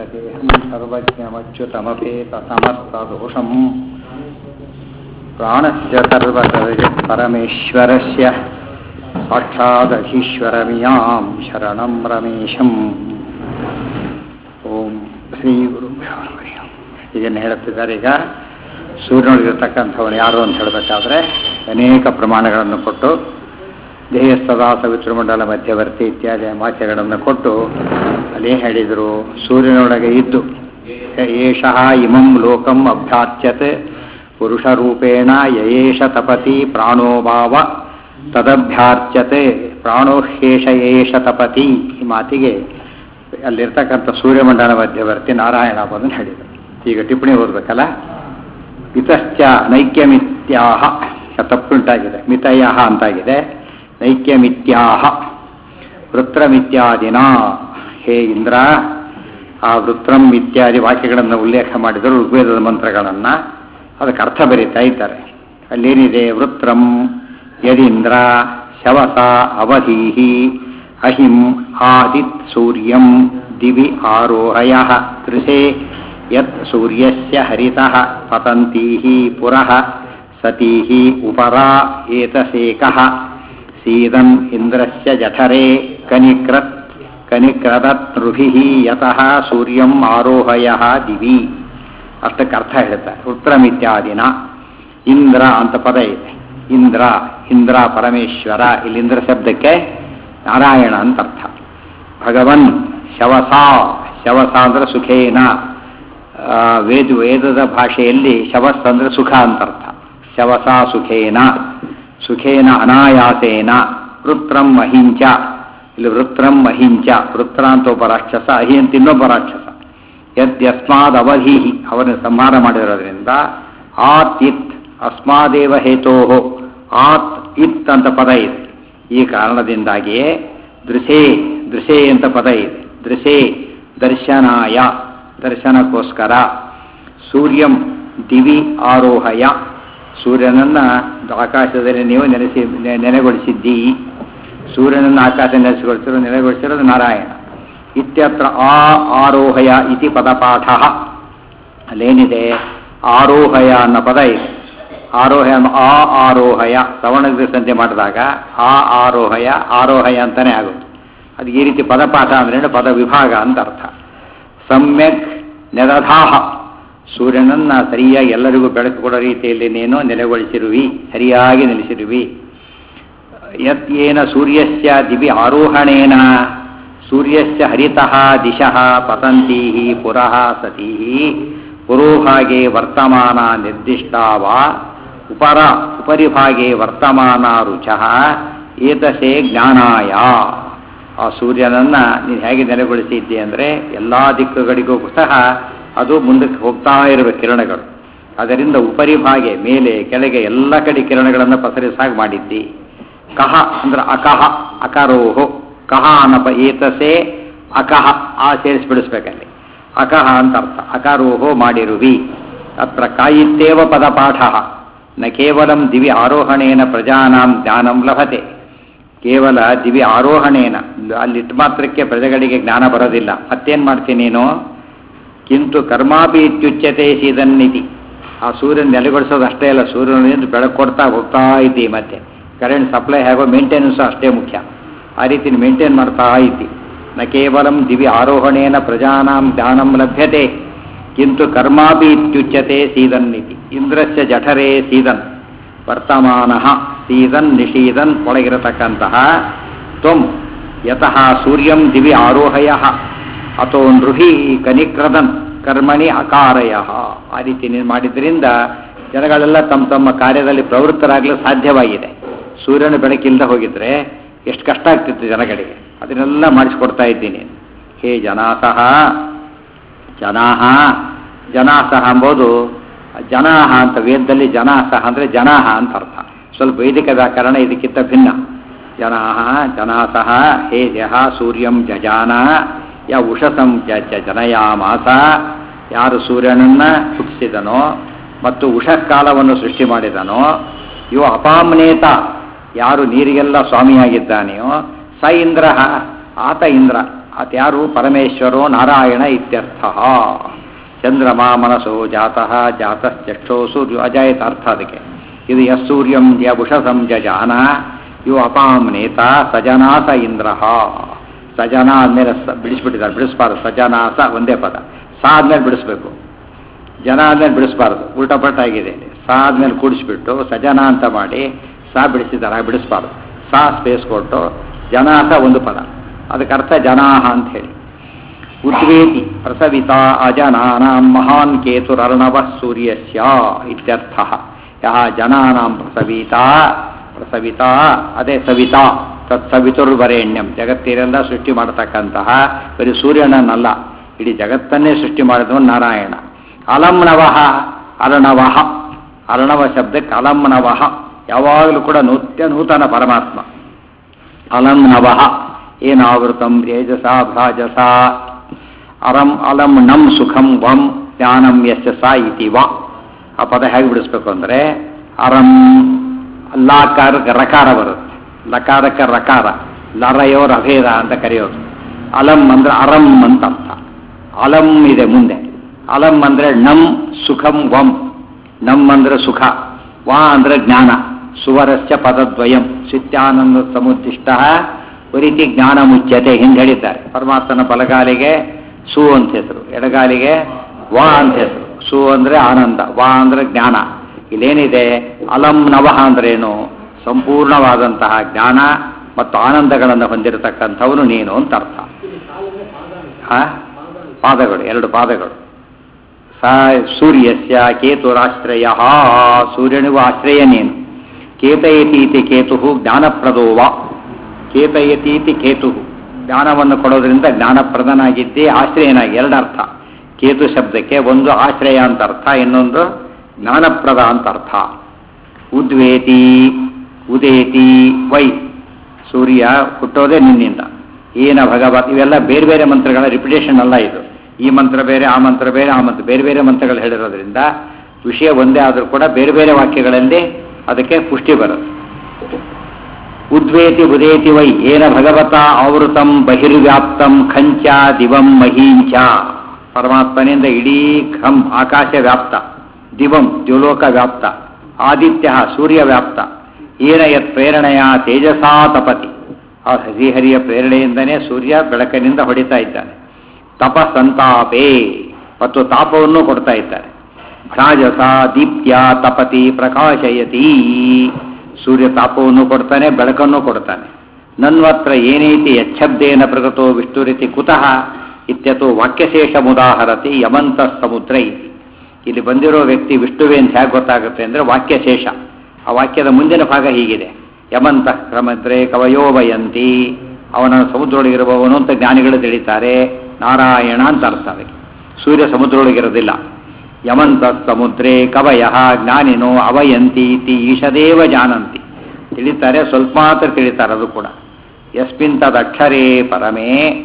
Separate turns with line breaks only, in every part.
सर्वज्ञमच्युतमपेतदेहं सर्वज्ञमच्युतमपेतसमस्तदोषम् प्राणस्य सर्वसर्जः परमेश्वरस्य साक्षादधीश्वरमियां शरणं रमेशम् ಓಂ ಶ್ರೀ ಗುರುಭ್ಯೋ ನಮಃ ಇದನ್ನು ಹೇಳುತ್ತಿದ್ದಾರೆ ಈಗ ಸೂರ್ಯನೊಳಗಿರ್ತಕ್ಕಂಥವನು ಯಾರು ಅಂತ ಹೇಳಬೇಕಾದ್ರೆ ಅನೇಕ ಪ್ರಮಾಣಗಳನ್ನು ಕೊಟ್ಟು ದೇಹಸ್ಥದ ಸವಿತೃಮಂಡಲ ಮಧ್ಯವರ್ತಿ ಇತ್ಯಾದಿ ವಾಕ್ಯಗಳನ್ನು ಕೊಟ್ಟು ಅಲ್ಲೇ ಹೇಳಿದರು ಸೂರ್ಯನೊಳಗೆ ಇದ್ದು ಏಷಃ ಇಮಂ ಲೋಕಂ ಅಭ್ಯಾಚ್ಯತ್ ಪುರುಷರೂಪೇಣ ಯಯೇಷ ತಪತಿ ಪ್ರಾಣೋಭಾವ ತದಭ್ಯಾರ್ಚ್ಯತೆ ಪ್ರಾಣೋಹ್ಯೇಷ ಯೇಷ ತಪತಿ ಈ ಮಾತಿಗೆ ಅಲ್ಲಿರ್ತಕ್ಕಂಥ ಸೂರ್ಯಮಂಡಲ ಮಧ್ಯವರ್ತಿ ನಾರಾಯಣ ಬಂದು ಹೇಳಿದರು ಈಗ ಟಿಪ್ಪಣಿ ಓದಬೇಕಲ್ಲ ಮಿತಶ್ಚ ನೈಕ್ಯಮಿತ್ಯಾಹ ತಪ್ಪುಂಟಾಗಿದೆ ಮಿತಯ ಅಂತಾಗಿದೆ ನೈಕ್ಯಮಿತ್ಯಾಹ ವೃತ್ರಮಿತ್ಯಾದಿನ ಹೇ ಇಂದ್ರ ಆ ವೃತ್ರಂ ಇತ್ಯಾದಿ ವಾಕ್ಯಗಳನ್ನು ಉಲ್ಲೇಖ ಮಾಡಿದರು ಋಗ್ವೇದದ ಮಂತ್ರಗಳನ್ನು ಅದಕ್ಕೆ ಅರ್ಥ ಬರೀತಾ ಇದ್ದಾರೆ ಅಲ್ಲೇನಿದೆ ವೃತ್ರಂ ಯದೀಂದ್ರ ಶವಸ ಅವಧೀಹಿ ಅಹಿಂ ಆದಿತ್ ಸೂರ್ಯಂ ದಿವಿ ಆರೋಹಯ ಕೃಷೆ ಯತ್ ಸೂರ್ಯಸ್ಯ ಹರಿತಃ ಪತಂತೀಃ ಪುರಃ ಸತೀಃ ಉಪರಾ ಏತಸೇಕಃ ಸೀದನ್ ಇಂದ್ರಸ್ಯ ಜಠರೆ ಕನಿಕ್ರತ್ ಕನಿಕ್ರದತೃಭಿಃ ಯತಃ ಸೂರ್ಯಂ ಆರೋಹಯ ದಿವಿ ಅಷ್ಟಕ್ಕೆ ಅರ್ಥ ಹೇಳ್ತಾರೆ ಉತ್ತರಮಿತ್ಯಾದಿನ ಇಂದ್ರ ಅಂತ ಪದ ಇದೆ ಇಂದ್ರ ಇಂದ್ರ ಪರಮೇಶ್ವರ ಇಲ್ಲಿ ಇಂದ್ರ ಶಬ್ದಕ್ಕೆ ನಾರಾಯಣ ಅಂತ ಅರ್ಥ ಭಗವನ್ ಶವಸ ಶವಸ ಅಂದ್ರೆ ಸುಖೇನ ವೇದ ವೇದದ ಭಾಷೆಯಲ್ಲಿ ಶವಸ್ ಅಂದ್ರೆ ಸುಖ ಅಂತ ಅರ್ಥ ಶವಸ ಸುಖೇನ ಸುಖೇನ ಅನಾಯಾಸೇನ ವೃತ್ರಂ ಅಹಿಂಚ ಇಲ್ಲಿ ವೃತ್ರಂ ಅಹಿಂಚ ವೃತ್ರ ಅಂತ ಒಬ್ಬ ರಾಕ್ಷಸ ಅಹಿ ಅಂತ ಇನ್ನೊಬ್ಬ ರಾಕ್ಷಸ ಯದ್ಯಸ್ಮಾದ್ ಅವಧಿ ಅವರನ್ನು ಸಂಹಾರ ಮಾಡಿರೋದ್ರಿಂದ ಆತ್ ಇತ್ ಅಸ್ಮಾದೇವ ಹೇತೋ ಆತ್ ಇತ್ ಅಂತ ಪದ ಇದೆ ಈ ಕಾರಣದಿಂದಾಗಿಯೇ ದೃಶೇ ದೃಶೇ ಅಂತ ಪದ ಇದೆ ದೃಶೇ ದರ್ಶನಾಯ ದರ್ಶನಕ್ಕೋಸ್ಕರ ಸೂರ್ಯಂ ದಿವಿ ಆರೋಹಯ ಸೂರ್ಯನನ್ನ ಆಕಾಶದಲ್ಲಿ ನೀವು ನೆಲೆಸಿ ನೆಲೆಗೊಳಿಸಿದ್ದೀ ಸೂರ್ಯನನ್ನು ಆಕಾಶ ನೆಲೆಸಿಗೊಳಿಸಿರೋ ನೆಲೆಗೊಳಿಸಿರೋದು ನಾರಾಯಣ ಇತ್ಯತ್ರ ಆ ಆರೋಹಯ ಇತಿ ಪದಪಾಠ ಅಲ್ಲೇನಿದೆ ಆರೋಹಯ ಅನ್ನೋ ಪದ ಇದೆ ಆರೋಹಯ ಆ ಆರೋಹಯ ಸವರ್ಣ ಸಂತೆ ಮಾಡಿದಾಗ ಆ ಆರೋಹಯ ಆರೋಹಯ ಅಂತಾನೆ ಆಗುತ್ತೆ ಅದು ಈ ರೀತಿ ಪದಪಾಠ ಅಂದ್ರೆ ಪದ ವಿಭಾಗ ಅಂತ ಅರ್ಥ ಸಮ್ಯಕ್ ನೆದಧಾಹ ಸೂರ್ಯನನ್ನ ಸರಿಯಾಗಿ ಎಲ್ಲರಿಗೂ ಬೆಳಕು ಕೊಡೋ ರೀತಿಯಲ್ಲಿ ನೀನು ನೆಲೆಗೊಳಿಸಿರುವಿ ಸರಿಯಾಗಿ ನೆಲೆಸಿರುವಿ ಯತ್ ಏನ ಸೂರ್ಯಸ್ಯ ದಿವಿ ಆರೋಹಣೇನ ಸೂರ್ಯಸ್ಯ ಹರಿತಃ ದಿಶಃ ಪತಂತೀ ಪುರಃ ಸತೀ ಪುರೋಭಾಗೆ ವರ್ತಮಾನ ನಿರ್ದಿಷ್ಟಾ ವಾ ಉಪರ ಉಪರಿಭಾಗೆ ವರ್ತಮಾನ ರುಚಃ ಏತಸೇ ಜ್ಞಾನಾಯ ಆ ಸೂರ್ಯನನ್ನ ನೀನು ಹೇಗೆ ನೆಲೆಗೊಳಿಸಿದ್ದೆ ಅಂದರೆ ಎಲ್ಲ ದಿಕ್ಕುಗಳಿಗೂ ಸಹ ಅದು ಮುಂದಕ್ಕೆ ಹೋಗ್ತಾ ಇರಬೇಕು ಕಿರಣಗಳು ಅದರಿಂದ ಉಪರಿಭಾಗೆ ಮೇಲೆ ಕೆಳಗೆ ಎಲ್ಲ ಕಡೆ ಕಿರಣಗಳನ್ನು ಪಸರಿಸಾಗಿ ಮಾಡಿದ್ದಿ ಕಹ ಅಂದ್ರೆ ಅಕಹ ಅಕರೋಹೋ ಕಹ ಅನಪ ಏತಸೆ ಅಕಹ ಆ ಸೇರಿಸ್ಬಿಡಿಸ್ಬೇಕಲ್ಲಿ ಅಕಹ ಅಂತ ಅರ್ಥ ಅಕರೋಹೋ ಮಾಡಿರುವಿ ಅತ್ರ ಕಾಯಿತ್ತೇವ ಪದಪಾಠ ನ ಕೇವಲ ದಿವಿ ಆರೋಹಣೇನ ಪ್ರಜಾನಾಂ ಜ್ಞಾನಂ ಲಭತೆ ಕೇವಲ ದಿವಿ ಆರೋಹಣೇನ ಅಲ್ಲಿಟ್ಟು ಮಾತ್ರಕ್ಕೆ ಪ್ರಜೆಗಳಿಗೆ ಜ್ಞಾನ ಬರೋದಿಲ್ಲ ಮತ್ತೇನು ಮಾಡ್ತೀನಿ ನೀನು ಕಿಂತು ಕರ್ಮಾಪಿ ಇತ್ಯುಚ್ಯತೆ ಸೀದನ್ನಿತಿ ಆ ಸೂರ್ಯನ ನೆಲೆಗೊಳಿಸೋದು ಅಷ್ಟೇ ಅಲ್ಲ ಸೂರ್ಯನಿಂದ ಬೆಳಕು ಕೊಡ್ತಾ ಹೋಗ್ತಾ ಇದ್ದಿ ಮತ್ತೆ ಕರೆಂಟ್ ಸಪ್ಲೈ ಹೇಗೋ ಮೇಂಟೆನೆನ್ಸು ಅಷ್ಟೇ ಮುಖ್ಯ ಆ ರೀತಿ ಮೇಂಟೈನ್ ಮಾಡ್ತಾ ಇದ್ದಿ ನ ಕೇವಲ ದಿವಿ ಆರೋಹಣೇನ ಪ್ರಜಾನಾಂ ಜ್ಞಾನಂ ಲಭ್ಯತೆ ಕಿಂತು ಕರ್ಮಾಪಿ ಇತ್ಯುಚ್ಯತೆ ಸೀದನ್ನಿತಿ ಇಂದ್ರಸ್ಯ ಜಠರೇ ಸೀದನ್ ವರ್ತಮಾನ ಸೀದನ್ ನಿಷೀದನ್ ಒಳಗಿರತಕ್ಕಂತಹ ತ್ವಂ ಯತಃ ಸೂರ್ಯಂ ದಿವಿ ಆರೋಹಯ ಅಥೋ ನೃಹಿ ಕನಿಕ್ರದನ್ ಕರ್ಮಣಿ ಅಕಾರಯ ಆ ರೀತಿ ನೀನು ಮಾಡಿದ್ರಿಂದ ಜನಗಳೆಲ್ಲ ತಮ್ಮ ತಮ್ಮ ಕಾರ್ಯದಲ್ಲಿ ಪ್ರವೃತ್ತರಾಗಲು ಸಾಧ್ಯವಾಗಿದೆ ಸೂರ್ಯನ ಬೆಳಕಿಲ್ಲದೆ ಹೋಗಿದ್ರೆ ಎಷ್ಟು ಕಷ್ಟ ಆಗ್ತಿತ್ತು ಜನಗಳಿಗೆ ಅದನ್ನೆಲ್ಲ ಮಾಡಿಸ್ಕೊಡ್ತಾ ಇದ್ದೀನಿ ಹೇ ಜನಾಸಹ ಜನಾಹ ಜನಾಸಹ ಎಂಬುದು ಜನಾಹ ಅಂತ ವೇದದಲ್ಲಿ ಜನಾಸಹ ಅಂದರೆ ಜನಾಹ ಅಂತ ಅರ್ಥ ಸ್ವಲ್ಪ ವೈದಿಕ ವ್ಯಾಕರಣ ಇದಕ್ಕಿಂತ ಭಿನ್ನ ಜನಾಹ ಜನಾಸಹ ಹೇ ಜಹ ಸೂರ್ಯಂ ಜಜಾನ ಯ ಉಷಸಂ ಜ ಜನಯಾಮಾಸ ಯಾರು ಸೂರ್ಯನನ್ನ ಹುಟ್ಟಿಸಿದನೋ ಮತ್ತು ಉಷಕಾಲವನ್ನು ಸೃಷ್ಟಿ ಮಾಡಿದನೋ ಇವು ಅಪಾಮ್ನೇತ ಯಾರು ನೀರಿಗೆಲ್ಲ ಸ್ವಾಮಿಯಾಗಿದ್ದಾನೆಯೋ ಸ ಇಂದ್ರ ಆತ ಇಂದ್ರ ಅತ್ಯಾರು ಪರಮೇಶ್ವರೋ ನಾರಾಯಣ ಇತ್ಯರ್ಥ ಚಂದ್ರಮಾ ಮನಸೋ ಜಾತಃ ಜಾತಶ್ಚಕ್ಷೋ ಸೂರ್ಯ ಅಜಾಯತ ಅರ್ಥ ಅದಕ್ಕೆ ಇದು ಯಸ್ ಸೂರ್ಯಂ ಯಭುಷಸಂ ಜಜಾನ ಇವು ಅಪಾಂ ನೇತ ಸಜನಾಸ ಇಂದ್ರ ಸಜನ ಆದ್ಮೇಲೆ ಸ ಬಿಡಿಸ್ಬಿಟ್ಟಿದ್ದಾರೆ ಬಿಡಿಸ್ಬಾರ್ದು ಸಜನಾಸ ಒಂದೇ ಪದ ಸಾ ಆದ್ಮೇಲೆ ಬಿಡಿಸ್ಬೇಕು ಜನ ಆದ್ಮೇಲೆ ಬಿಡಿಸ್ಬಾರ್ದು ಉಲ್ಟಾ ಪಲ್ಟ ಆಗಿದೆ ಸಾ ಆದ್ಮೇಲೆ ಕೂಡಿಸ್ಬಿಟ್ಟು ಸಜನ ಅಂತ ಮಾಡಿ ಸಾ ಬಿಡಿಸಿದ್ದಾರೆ ಹಾಗೆ ಬಿಡಿಸ್ಬಾರ್ದು ಸಾ ಸ್ಪೇಸ್ ಕೊಟ್ಟು ಜನಾಸ ಒಂದು ಪದ ಅದಕ್ಕೆ ಅರ್ಥ ಜನಾಹ ಅಂತ ಹೇಳಿ ಉದ್ವೇತಿ ಪ್ರಸವಿತ ಅಜನಾನಾಂ ಮಹಾನ್ ಕೇತುರರ್ಣವ ಸೂರ್ಯಸ್ಯ ಇತ್ಯರ್ಥ ಯಹ ಜನಾನಾಂ ಪ್ರಸವಿತ ಪ್ರಸವಿತ ಅದೇ ಸವಿತಾ ತತ್ ಸವಿತುರ್ವರೇಣ್ಯಂ ಜಗತ್ತಿನೆಲ್ಲ ಸೃಷ್ಟಿ ಮಾಡತಕ್ಕಂತಹ ಬರೀ ಸೂರ್ಯನನ್ನಲ್ಲ ಇಡೀ ಜಗತ್ತನ್ನೇ ಸೃಷ್ಟಿ ಮಾಡಿದವನು ನಾರಾಯಣ ಅಲಂನವಃ ಅರ್ಣವಃ ಅರ್ಣವ ಶಬ್ದಕ್ಕೆ ಅಲಂನವಃ ಯಾವಾಗಲೂ ಕೂಡ ನೂತ್ಯ ನೂತನ ಪರಮಾತ್ಮ ಅಲಂನವಃ ಏನಾವೃತಂ ತೇಜಸ ಭ್ರಾಜಸ ಅರಂ ಅಲಂ ನಂ ಸುಖಂ ವಂ ಜ್ಞಾನಂ ಯಶ ಸ ಇತಿ ವ ಆ ಪದ ಹೇಗೆ ಬಿಡಿಸ್ಬೇಕು ಅಂದರೆ ಅರಂ ಲಾಕಾರಕ್ಕೆ ರಕಾರ ಬರುತ್ತೆ ಲಕಾರಕ್ಕೆ ರಕಾರ ಲರಯೋರ್ ಅಭೇದ ಅಂತ ಕರೆಯೋದು ಅಲಂ ಅಂದ್ರೆ ಅರಂ ಅಂತ ಅರ್ಥ ಅಲಂ ಇದೆ ಮುಂದೆ ಅಲಂ ಅಂದ್ರೆ ನಂ ಸುಖಂ ವಂ ನಮ್ ಅಂದ್ರೆ ಸುಖ ವಾ ಅಂದ್ರೆ ಜ್ಞಾನ ಸುವರಸ್ಯ ಪದದ್ವಯಂ ಸಿತ್ಯಾನಂದ ಸಮುದ್ದಿಷ್ಟ ರೀತಿ ಜ್ಞಾನ ಮುಚ್ಯತೆ ಹಿಂದೆ ಹೇಳಿದ್ದಾರೆ ಪರಮಾತ್ಮನ ಬಲಗಾಲಿಗೆ ಸು ಅಂತ ಹೆಸರು ಎಡಗಾಲಿಗೆ ವಾ ಅಂತ ಹೆಸರು ಸು ಅಂದ್ರೆ ಆನಂದ ವಾ ಅಂದ್ರೆ ಜ್ಞಾನ ಇಲ್ಲೇನಿದೆ ಅಲಂ ನವಃ ಅಂದ್ರೇನು ಸಂಪೂರ್ಣವಾದಂತಹ ಜ್ಞಾನ ಮತ್ತು ಆನಂದಗಳನ್ನು ಹೊಂದಿರತಕ್ಕಂಥವನು ನೀನು ಅಂತ ಅರ್ಥ ಆ? ಪಾದಗಳು ಎರಡು ಪಾದಗಳು ಸ ಸೂರ್ಯಸ್ಯ ಕೇತುರಾಶ್ರಯ ಸೂರ್ಯನಿಗೂ ಆಶ್ರಯ ನೀನು ಕೇತಯತೀತಿ ಕೇತು ಜ್ಞಾನಪ್ರದೋವ ಕೇತಯತೀತಿ ಕೇತು ಜ್ಞಾನವನ್ನು ಕೊಡೋದ್ರಿಂದ ಜ್ಞಾನಪ್ರದನಾಗಿದ್ದೇ ಆಶ್ರಯನಾಗಿ ಎರಡರ್ಥ ಕೇತು ಶಬ್ದಕ್ಕೆ ಒಂದು ಆಶ್ರಯ ಅಂತ ಅರ್ಥ ಇನ್ನೊಂದು ಜ್ಞಾನಪ್ರದ ಅಂತ ಅರ್ಥ ಉದ್ವೇತಿ ಉದೇತಿ ವೈ ಸೂರ್ಯ ಹುಟ್ಟೋದೇ ನಿನ್ನಿಂದ ಏನ ಭಗವತ್ ಇವೆಲ್ಲ ಬೇರೆ ಬೇರೆ ಮಂತ್ರಗಳ ರಿಪಿಟೇಷನ್ ಅಲ್ಲ ಇದು ಈ ಮಂತ್ರ ಬೇರೆ ಆ ಮಂತ್ರ ಬೇರೆ ಆ ಮಂತ್ರ ಬೇರೆ ಬೇರೆ ಮಂತ್ರಗಳು ಹೇಳಿರೋದ್ರಿಂದ ವಿಷಯ ಒಂದೇ ಆದರೂ ಕೂಡ ಬೇರೆ ಬೇರೆ ವಾಕ್ಯಗಳಲ್ಲಿ ಅದಕ್ಕೆ ಪುಷ್ಟಿ ಬರುತ್ತೆ ಉದ್ವೇತಿ ಉದೇತಿ ವೈ ಏನ ಭಗವತ ಆವೃತಂ ಬಹಿರ್ವ್ಯಾಪ್ತಂ ಖಂಚ ದಿವಂ ಮಹೀಂಚ ಪರಮಾತ್ಮನಿಂದ ಇಡೀ ಖಂ ಆಕಾಶ ವ್ಯಾಪ್ತ ದಿವಂ ದ್ಯುಲೋಕ ವ್ಯಾಪ್ತ ಆದಿತ್ಯ ಸೂರ್ಯ ವ್ಯಾಪ್ತ ಏನ ಯತ್ ಪ್ರೇರಣೆಯ ತೇಜಸಾ ತಪತಿ ಆ ಶ್ರೀಹರಿಯ ಪ್ರೇರಣೆಯಿಂದನೇ ಸೂರ್ಯ ಬೆಳಕಿನಿಂದ ಹೊಡಿತಾ ಇದ್ದಾನೆ ತಪ ಸಂತಾಪೇ ಮತ್ತು ತಾಪವನ್ನು ಕೊಡ್ತಾ ಇದ್ದಾರೆ ಭ್ರಾಜಸ ದೀಪ್ತ್ಯ ತಪತಿ ಪ್ರಕಾಶಯತಿ ಸೂರ್ಯ ತಾಪವನ್ನು ಕೊಡ್ತಾನೆ ಬೆಳಕನ್ನು ಕೊಡ್ತಾನೆ ನನ್ವತ್ರ ಏನೈತಿ ಯಚ್ಛಬ್ದೇನ ಪ್ರಗತೋ ವಿಷ್ಣುರಿತಿ ಕುತಃ ಇತ್ಯತು ವಾಕ್ಯಶೇಷ ಮುದಾಹರತಿ ಯಮಂತ ಸಮುದ್ರ ಇತಿ ಇಲ್ಲಿ ಬಂದಿರೋ ವ್ಯಕ್ತಿ ವಿಷ್ಣುವೆ ಅಂತ ಹೇಗೆ ಗೊತ್ತಾಗುತ್ತೆ ಅಂದರೆ ವಾಕ್ಯಶೇಷ ಆ ವಾಕ್ಯದ ಮುಂದಿನ ಭಾಗ ಹೀಗಿದೆ ಯಮಂತ ಕ್ರಮದ್ರೆ ಕವಯೋ ವಯಂತಿ ಅವನ ಸಮುದ್ರೊಳಗಿರುವವನು ಅಂತ ಜ್ಞಾನಿಗಳು ತಿಳಿತಾರೆ ನಾರಾಯಣ ಅಂತ ಅರ್ಥ ಅದಕ್ಕೆ ಸೂರ್ಯ ಸಮುದ್ರೊಳಗಿರೋದಿಲ್ಲ ಯಮಂತ ಸಮುದ್ರೇ ಕವಯ ಜ್ಞಾನಿನೋ ಅವಯಂತಿ ಇತಿ ಈಶದೇವ ಜಾನಂತಿ ತಿಳಿತಾರೆ ಸ್ವಲ್ಪ ಮಾತ್ರ ತಿಳಿತಾರೆ ಅದು ಕೂಡ ಯಸ್ಮಿನ್ ತದಕ್ಷರೇ ಪರಮೇ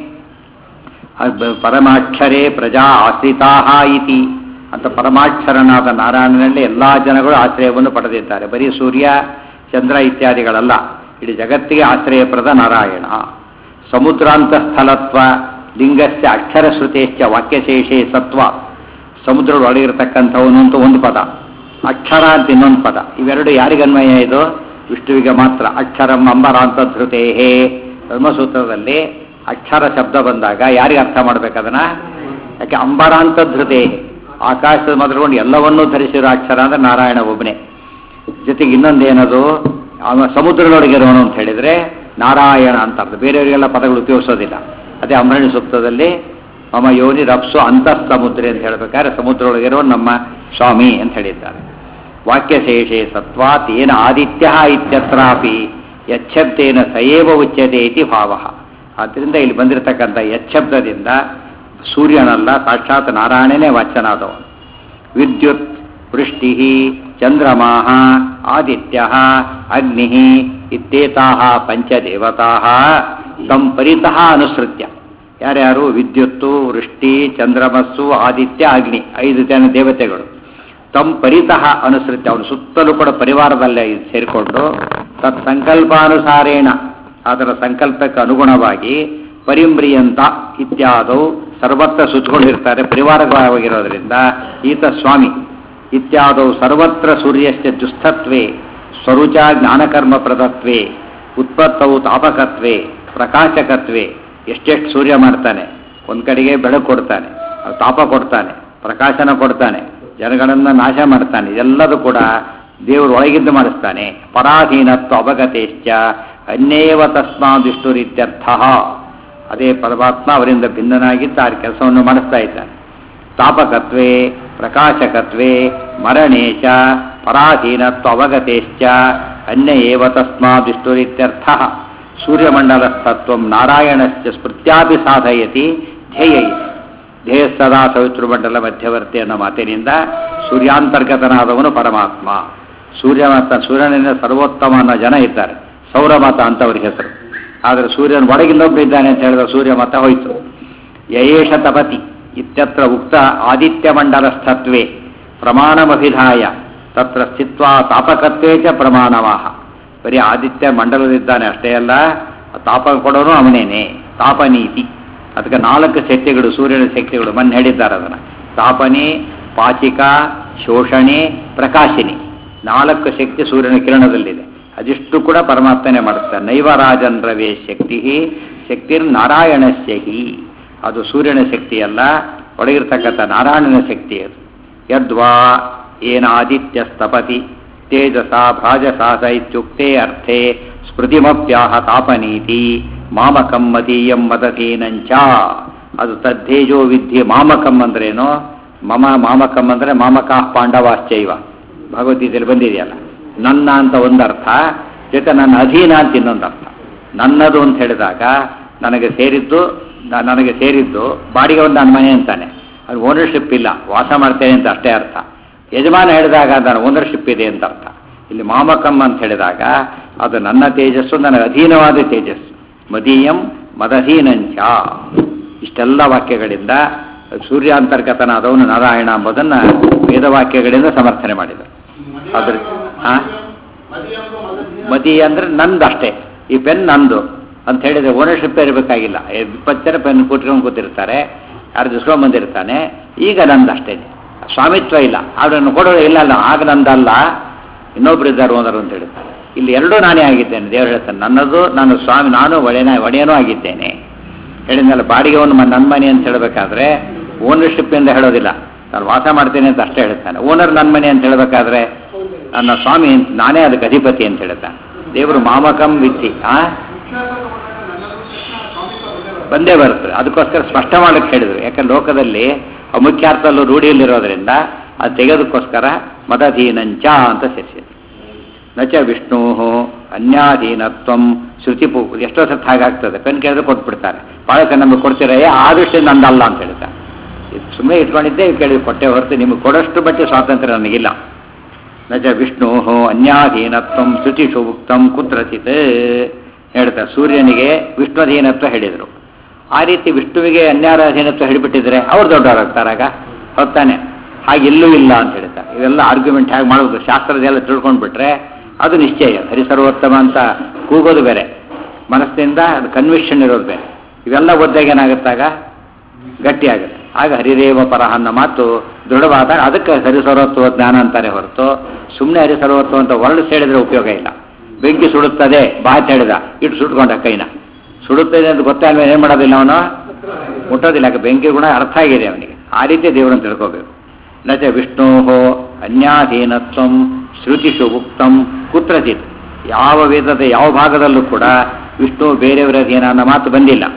ಅದ್ ಪರಮಾಕ್ಷರೇ ಪ್ರಜಾ ಆಶ್ರಿತಾ ಇತಿ ಅಂತ ಪರಮಾಕ್ಷರನಾದ ನಾರಾಯಣನಲ್ಲಿ ಎಲ್ಲಾ ಜನಗಳು ಆಶ್ರಯವನ್ನು ಪಡೆದಿದ್ದಾರೆ ಬರೀ ಸೂರ್ಯ ಚಂದ್ರ ಇತ್ಯಾದಿಗಳಲ್ಲ ಇಡೀ ಜಗತ್ತಿಗೆ ಆಶ್ರಯಪ್ರದ ನಾರಾಯಣ ಸಮುದ್ರಾಂತ ಸ್ಥಳತ್ವ ಲಿಂಗಸ್ಯ ಅಕ್ಷರ ಶ್ರುತೇಶ್ಚ ವಾಕ್ಯಶೇಷೇ ಸತ್ವ ಸಮುದ್ರದೊಳಗಿರತಕ್ಕಂಥವನು ಅಂತ ಒಂದು ಪದ ಅಕ್ಷರ ಅಂತ ಇನ್ನೊಂದು ಪದ ಇವೆರಡು ಯಾರಿಗನ್ವಯ ಇದು ವಿಷ್ಣುವಿಗೆ ಮಾತ್ರ ಅಕ್ಷರಂ ಅಂಬರಾಂತ ಧೃತೇಹೇ ಧರ್ಮಸೂತ್ರದಲ್ಲಿ ಅಕ್ಷರ ಶಬ್ದ ಬಂದಾಗ ಯಾರಿಗೆ ಅರ್ಥ ಮಾಡ್ಬೇಕದನ್ನ ಯಾಕೆ ಅಂಬರಾಂತ ಧೃತೆ ಆಕಾಶದ ಮೊದಲುಕೊಂಡು ಎಲ್ಲವನ್ನೂ ಧರಿಸಿರೋ ಅಕ್ಷರ ಅಂದ್ರೆ ನಾರಾಯಣ ಒಬ್ಬನೇ ಜೊತೆಗೆ ಇನ್ನೊಂದೇನದು ಅವನ ಸಮುದ್ರದೊಳಗಿರೋನು ಅಂತ ಹೇಳಿದ್ರೆ ನಾರಾಯಣ ಅಂತ ಅರ್ಥ ಬೇರೆಯವರಿಗೆಲ್ಲ ಪದಗಳು ಉಪಯೋಗಿಸೋದಿಲ್ಲ ಅದೇ ಅಮರಣಿ ಸೂಕ್ತದಲ್ಲಿ ಮಮ ಯೋನಿ ರಪ್ಸು ಅಂತಃ ಸಮುದ್ರ ಅಂತ ಹೇಳ್ಬೇಕಾದ್ರೆ ಸಮುದ್ರದೊಳಗಿರೋ ನಮ್ಮ ಸ್ವಾಮಿ ಅಂತ ಹೇಳಿದ್ದಾರೆ ವಾಕ್ಯಶೇಷೇ ಸತ್ವಾತ್ ಏನ ಆದಿತ್ಯ ಇತ್ಯತ್ರಾಪಿ ಯಚ್ಛಬ್ದೇನ ಸಯೇವ ಉಚ್ಯತೆ ಇತಿ ಭಾವ ಆದ್ದರಿಂದ ಇಲ್ಲಿ ಬಂದಿರತಕ್ಕಂಥ ಯಚ್ಛಬ್ದದಿಂದ ಸೂರ್ಯನಲ್ಲ ಸಾಕ್ಷಾತ್ ನಾರಾಯಣನೇ ವಾಚ್ಯನಾದವನು ವಿದ್ಯುತ್ ವೃಷ್ಟಿ ಚಂದ್ರಮಾ ಆದಿತ್ಯ ಅಗ್ನಿ ಇತ್ಯೇತಾ ಪಂಚದೇವತಾ ತಂ ಪರಿತಃ ಅನುಸೃತ್ಯ ಯಾರ್ಯಾರು ವಿದ್ಯುತ್ತು ವೃಷ್ಟಿ ಚಂದ್ರಮಸ್ಸು ಆದಿತ್ಯ ಅಗ್ನಿ ಐದು ಜನ ದೇವತೆಗಳು ತಮ್ ಪರಿತಃ ಅನುಸೃತ್ಯ ಅವನು ಸುತ್ತಲೂ ಕೂಡ ಪರಿವಾರದಲ್ಲೇ ಸೇರಿಕೊಂಡು ತತ್ ಸಂಕಲ್ಪಾನುಸಾರೇಣ ಅದರ ಸಂಕಲ್ಪಕ್ಕೆ ಅನುಗುಣವಾಗಿ ಪರಿಮ್ರಿಯಂತ ಇತ್ಯಾದವು ಸರ್ವತ್ರ ಸುತ್ತಕೊಂಡಿರ್ತಾರೆ ಪರಿವಾರವಾಗಿರೋದ್ರಿಂದ ಈತ ಸ್ವಾಮಿ ಇತ್ಯಾದವು ಸರ್ವತ್ರ ಸೂರ್ಯಸ್ಯ ದುಸ್ಥತ್ವೇ ಸ್ವರುಚ ಜ್ಞಾನಕರ್ಮ ಪ್ರದತ್ವೇ ಉತ್ಪತ್ತವು ತಾಪಕತ್ವೇ ಪ್ರಕಾಶಕತ್ವೇ ಎಷ್ಟೆಷ್ಟು ಸೂರ್ಯ ಮಾಡ್ತಾನೆ ಒಂದು ಕಡೆಗೆ ಬೆಳಕು ಕೊಡ್ತಾನೆ ಅದು ತಾಪ ಕೊಡ್ತಾನೆ ಪ್ರಕಾಶನ ಕೊಡ್ತಾನೆ ಜನಗಳನ್ನು ನಾಶ ಮಾಡ್ತಾನೆ ಎಲ್ಲದೂ ಕೂಡ ದೇವರು ಒಳಗಿದ್ದು ಮಾಡಿಸ್ತಾನೆ ಪರಾಧೀನತ್ವ ಅವಗತೇಶ್ಚ ಅನ್ಯೇವ ತಸ್ಮಾದಿಷ್ಟುರಿತ್ಯರ್ಥ ಅದೇ ಪರಮಾತ್ಮ ಅವರಿಂದ ಭಿನ್ನನಾಗಿದ್ದು ಆ ಕೆಲಸವನ್ನು ಮಾಡಿಸ್ತಾ ಇದ್ದಾನೆ ತಾಪಕತ್ವೇ ಪ್ರಕಾಶಕತ್ವೇ ಮರಣೇಶ ಪರಾಧೀನತ್ವ ಅವಗತೇಶ್ಚ ಅನ್ಯ ಏವ ತಸ್ಮಾದಿಷ್ಟುರಿತ್ಯರ್ಥ ಸೂರ್ಯಮಂಡಲಸ್ತತ್ವ ನಾರಾಯಣಸ್ಯ ಸ್ಮೃತ್ಯಾಪಿ ಸಾಧಯತಿ ಧ್ಯೇಯ ಧ್ಯೇಯ ಸದಾ ಸವಿತೃಮಂಡಲ ಮಧ್ಯವರ್ತಿ ಅನ್ನೋ ಮಾತಿನಿಂದ ಸೂರ್ಯಾಂತರ್ಗತನಾದವನು ಪರಮಾತ್ಮ ಸೂರ್ಯಮತ ಸೂರ್ಯನಿಂದ ಸರ್ವೋತ್ತಮ ಅನ್ನೋ ಜನ ಇದ್ದಾರೆ ಸೌರಮತ ಅಂತ ಅವ್ರಿಗೆ ಹೆಸರು ಆದರೆ ಸೂರ್ಯನ ಒಳಗಿಲ್ಲೊಬ್ಬ ಇದ್ದಾನೆ ಅಂತ ಹೇಳಿದ್ರೆ ಸೂರ್ಯಮತ ಹೋಯಿತು ಯಯೇಷ ತಪತಿ ಇತ್ಯತ್ರ ಉಕ್ತ ಆದಿತ್ಯಮಂಡಲಸ್ಥತ್ವೇ ಪ್ರಮಾಣಮಭಿಧಾಯ ತತ್ರ ಸ್ಥಿತ್ವ ತಾಪಕತ್ವೇ ಚ ಪ್ರಮಾಣವಾಹ ಬರೀ ಆದಿತ್ಯ ಮಂಡಲದಿದ್ದಾನೆ ಅಷ್ಟೇ ಅಲ್ಲ ತಾಪ ಕೊಡೋನು ಅವನೇನೆ ತಾಪನೀತಿ ಅದಕ್ಕೆ ನಾಲ್ಕು ಶಕ್ತಿಗಳು ಸೂರ್ಯನ ಶಕ್ತಿಗಳು ಮೊನ್ನೆ ಹೇಳಿದ್ದಾರೆ ಅದನ್ನು ತಾಪನೆ ಪಾಚಿಕ ಶೋಷಣೆ ಪ್ರಕಾಶಿನಿ ನಾಲ್ಕು ಶಕ್ತಿ ಸೂರ್ಯನ ಕಿರಣದಲ್ಲಿದೆ ಅದಿಷ್ಟು ಕೂಡ ಪರಮಾತ್ಮನೇ ಮಾಡಿಸ್ತಾನೆ ನೈವರಾಜನ್ ರವೇ ಶಕ್ತಿ ಶಕ್ತಿರ್ ನಾರಾಯಣಸ್ಯ ಹಿ ಅದು ಸೂರ್ಯನ ಶಕ್ತಿಯಲ್ಲ ಒಳಗಿರ್ತಕ್ಕಂಥ ನಾರಾಯಣನ ಶಕ್ತಿ ಅದು ಯದ್ವಾ ಏನಾದಿತ್ಯಸ್ತಪತಿ ತೇಜಸ ಭ್ರಾಜಸಾಸ ಇತ್ಯುಕ್ತೆ ಅರ್ಥೆ ಸ್ಮೃತಿಮಪ್ಯಾಹ ತಾಪನೀತಿ ಮಾಮಕಂ ಮದೀಯಂ ಮದತೀನಂಚ ಅದು ತದ್ದೇಜೋ ವಿದ್ಯೆ ಮಾಮಕಂ ಅಂದ್ರೇನು ಮಮ ಮಾಮಕಂ ಅಂದ್ರೆ ಮಾಮಕಾ ಪಾಂಡವಾಶ್ಚೈವ ಭಗವದ್ಗೀತೆಯಲ್ಲಿ ಬಂದಿದೆಯಲ್ಲ ನನ್ನ ಅಂತ ಒಂದರ್ಥ ಜೊತೆ ನನ್ನ ಅಧೀನ ಅಂತ ಇನ್ನೊಂದು ಅರ್ಥ ನನ್ನದು ಅಂತ ಹೇಳಿದಾಗ ನನಗೆ ಸೇರಿದ್ದು ನ- ನನಗೆ ಸೇರಿದ್ದು ಬಾಡಿಗೆ ಒಂದು ನನ್ನ ಮನೆ ಅಂತಾನೆ ಅದು ಓನರ್ಶಿಪ್ ಇಲ್ಲ ವಾಸ ಮಾಡ್ತೇನೆ ಅಂತ ಅಷ್ಟೇ ಅರ್ಥ ಯಜಮಾನ ಹೇಳಿದಾಗ ನಾನು ಓನರ್ಶಿಪ್ ಇದೆ ಅಂತ ಅರ್ಥ ಇಲ್ಲಿ ಮಾಮಕಂ ಅಂತ ಹೇಳಿದಾಗ ಅದು ನನ್ನ ತೇಜಸ್ಸು ನನಗೆ ಅಧೀನವಾದ ತೇಜಸ್ಸು ಮದೀಯಂ ಮದಹೀನಂಚ ಇಷ್ಟೆಲ್ಲ ವಾಕ್ಯಗಳಿಂದ ಸೂರ್ಯಾಂತರ್ಗತನಾದವನು ನಾರಾಯಣ ಎಂಬುದನ್ನು ವೇದವಾಕ್ಯಗಳಿಂದ ಸಮರ್ಥನೆ ಮಾಡಿದರು ಅದ್ರ ಹಾ ಮದಿ ಅಂದ್ರೆ ನಂದು ಅಷ್ಟೇ ಈ ಪೆನ್ ನಂದು ಅಂತ ಹೇಳಿದ್ರೆ ಓನರ್ಶಿಪ್ ಇರಬೇಕಾಗಿಲ್ಲ ಇಪ್ಪತ್ತು ಜನ ಪೆನ್ ಕೂತ್ಕೊಂಡು ಕೂತಿರ್ತಾರೆ ಯಾರು ದುಸ್ಕೊಂಡ್ ಬಂದಿರ್ತಾನೆ ಈಗ ನಂದು ಅಷ್ಟೇ ಸ್ವಾಮಿತ್ವ ಇಲ್ಲ ಅವ್ರನ್ನು ಕೊಡೋದು ಇಲ್ಲ ಅಲ್ಲ ಆಗ ನಂದಲ್ಲ ಇನ್ನೊಬ್ರು ಇದ್ದಾರೆ ಓನರು ಅಂತ ಹೇಳ್ತಾರೆ ಇಲ್ಲಿ ಎರಡೂ ನಾನೇ ಆಗಿದ್ದೇನೆ ದೇವರು ಹೇಳ್ತಾನೆ ನನ್ನದು ನಾನು ಸ್ವಾಮಿ ನಾನು ಒಡೆಯನ ಒಡೆಯನೂ ಆಗಿದ್ದೇನೆ ಹೇಳಿದ್ನಲ್ಲ ಬಾಡಿಗೆವನ್ನು ನನ್ನ ಮನೆ ಅಂತ ಹೇಳಬೇಕಾದ್ರೆ ಓನರ್ಶಿಪ್ ಎಂದು ಹೇಳೋದಿಲ್ಲ ನಾನು ವಾಸ ಮಾಡ್ತೇನೆ ಅಂತ ಅಷ್ಟೇ ಹೇಳ್ತಾನೆ ಓನರ್ ನನ್ನ ಮನೆ ಅಂತ ಹೇಳಬೇಕಾದ್ರೆ ನನ್ನ ಸ್ವಾಮಿ ಅಂತ- ನಾನೇ ಅದಕ್ಕೆ ಅಧಿಪತಿ ಅಂತ ಹೇಳ್ತಾನೆ ದೇವರು ಮಾಮಕಂ ವಿತ್ತಿ ಆ ಬಂದೇ ಬರುತ್ತೆ ಅದಕ್ಕೋಸ್ಕರ ಸ್ಪಷ್ಟ ಮಾಡಕ್ಕೆ ಹೇಳಿದ್ರು ಯಾಕಂದ್ರೆ ಲೋಕದಲ್ಲಿ ಅಮುಖ್ಯಾರ್ಥಲ್ಲೂ ರೂಢಿಯಲ್ಲಿರೋದ್ರಿಂದ ಅದು ತೆಗೆಯೋದಕ್ಕೋಸ್ಕರ ಮದಧೀನಂಚ ಅಂತ ಸೇರಿಸಿದ್ರು ನಚ ವಿಷ್ಣು ಅನ್ಯಾಧೀನತ್ವಂ ಶ್ರುತಿ ಪೂ ಎಷ್ಟೋ ಸತ್ತು ಹಾಗಾಗ್ತದೆ ಪೆನ್ ಕೇಳಿದ್ರೆ ಕೊಟ್ಬಿಡ್ತಾರೆ ಭಾಳ ಜನ ನಮಗೆ ಕೊಡ್ತೀರಾ ಏ ಆ ದೃಷ್ಟಿ ನಂದಲ್ಲ ಅಂತ ಹೇಳ್ತಾರೆ ಇದು ಸುಮ್ಮನೆ ಇಟ್ಕೊಂಡಿದ್ದೆ ಕೇಳಿ ಕೊಟ್ಟೆ ಹೊರತು ನಿಮಗೆ ಕೊಡೋಷ್ಟು ಬಟ್ಟೆ ಸ್ವಾತಂತ್ರ್ಯ ನನಗಿಲ್ಲ ನಚ ವಿಷ್ಣು ಅನ್ಯಾಧೀನತ್ವಂ ಶ್ರುತಿಷು ಉಕ್ತಂ ಕುತ್ರಚಿತ್ ಹೇಳ್ತಾರೆ ಸೂರ್ಯನಿಗೆ ವಿಷ್ಣುಧೀನತ್ವ ಹೇಳಿದರು ಆ ರೀತಿ ವಿಷ್ಣುವಿಗೆ ಅನ್ಯಾರಾಧೀನತ್ವ ಹೇಳಿಬಿಟ್ಟಿದ್ರೆ ಅವ್ರು ದೊಡ್ಡವರಾಗ್ತಾರಾಗ ಹೊತ್ತಾನೆ ಹಾಗೆ ಎಲ್ಲೂ ಇಲ್ಲ ಅಂತ ಹೇಳ್ತಾರೆ ಇವೆಲ್ಲ ಆರ್ಗ್ಯುಮೆಂಟ್ ಹೇಗೆ ಮಾಡೋದು ಶಾಸ್ತ್ರದೆಲ್ಲ ತಿಳ್ಕೊಂಡ್ಬಿಟ್ರೆ ಅದು ನಿಶ್ಚಯ ಹರಿಸರ್ವೋತ್ತಮ ಅಂತ ಕೂಗೋದು ಬೇರೆ ಮನಸ್ಸಿನಿಂದ ಅದು ಕನ್ವಿಕ್ಷನ್ ಇರೋದು ಬೇರೆ ಇವೆಲ್ಲ ಓದ್ದಾಗ ಏನಾಗುತ್ತಾಗ ಗಟ್ಟಿ ಆಗುತ್ತೆ ಆಗ ಹರಿದೇವ ಪರಹ ಅನ್ನೋ ಮಾತು ದೃಢವಾದಾಗ ಅದಕ್ಕೆ ಹರಿಸರ್ವತ್ವ ಜ್ಞಾನ ಅಂತಾರೆ ಹೊರತು ಸುಮ್ಮನೆ ಹರಿಸರ್ವತ್ವ ಅಂತ ವರ್ಡ್ಸ್ ಹೇಳಿದ್ರೆ ಉಪಯೋಗ ಇಲ್ಲ ಬೆಂಕಿ ಸುಡುತ್ತದೆ ಬಾತ್ ಹೇಳಿದ ಇಟ್ಟು ಸುಟ್ಕೊಂಡ ಕೈನ ಸುಡುತ್ತದೆ ಅಂತ ಗೊತ್ತಾದ್ಮೇಲೆ ಏನು ಮಾಡೋದಿಲ್ಲ ಅವನು ಮುಟ್ಟೋದಿಲ್ಲ ಯಾಕೆ ಬೆಂಕಿ ಗುಣ ಅರ್ಥ ಆಗಿದೆ ಅವನಿಗೆ ಆ ರೀತಿ ದೇವರನ್ನು ತಿಳ್ಕೋಬೇಕು ನಚ ವಿಷ್ಣೋ ಅನ್ಯಾಧೀನತ್ವಂ ಶ್ರುತಿಷು ಉಕ್ತಂ ಕುತ್ರಚಿತ್ ಯಾವ ವೇದದ ಯಾವ ಭಾಗದಲ್ಲೂ ಕೂಡ ವಿಷ್ಣು ಬೇರೆಯವರ ಅಧೀನ ಅನ್ನೋ ಮಾತು ಬಂದಿಲ್ಲ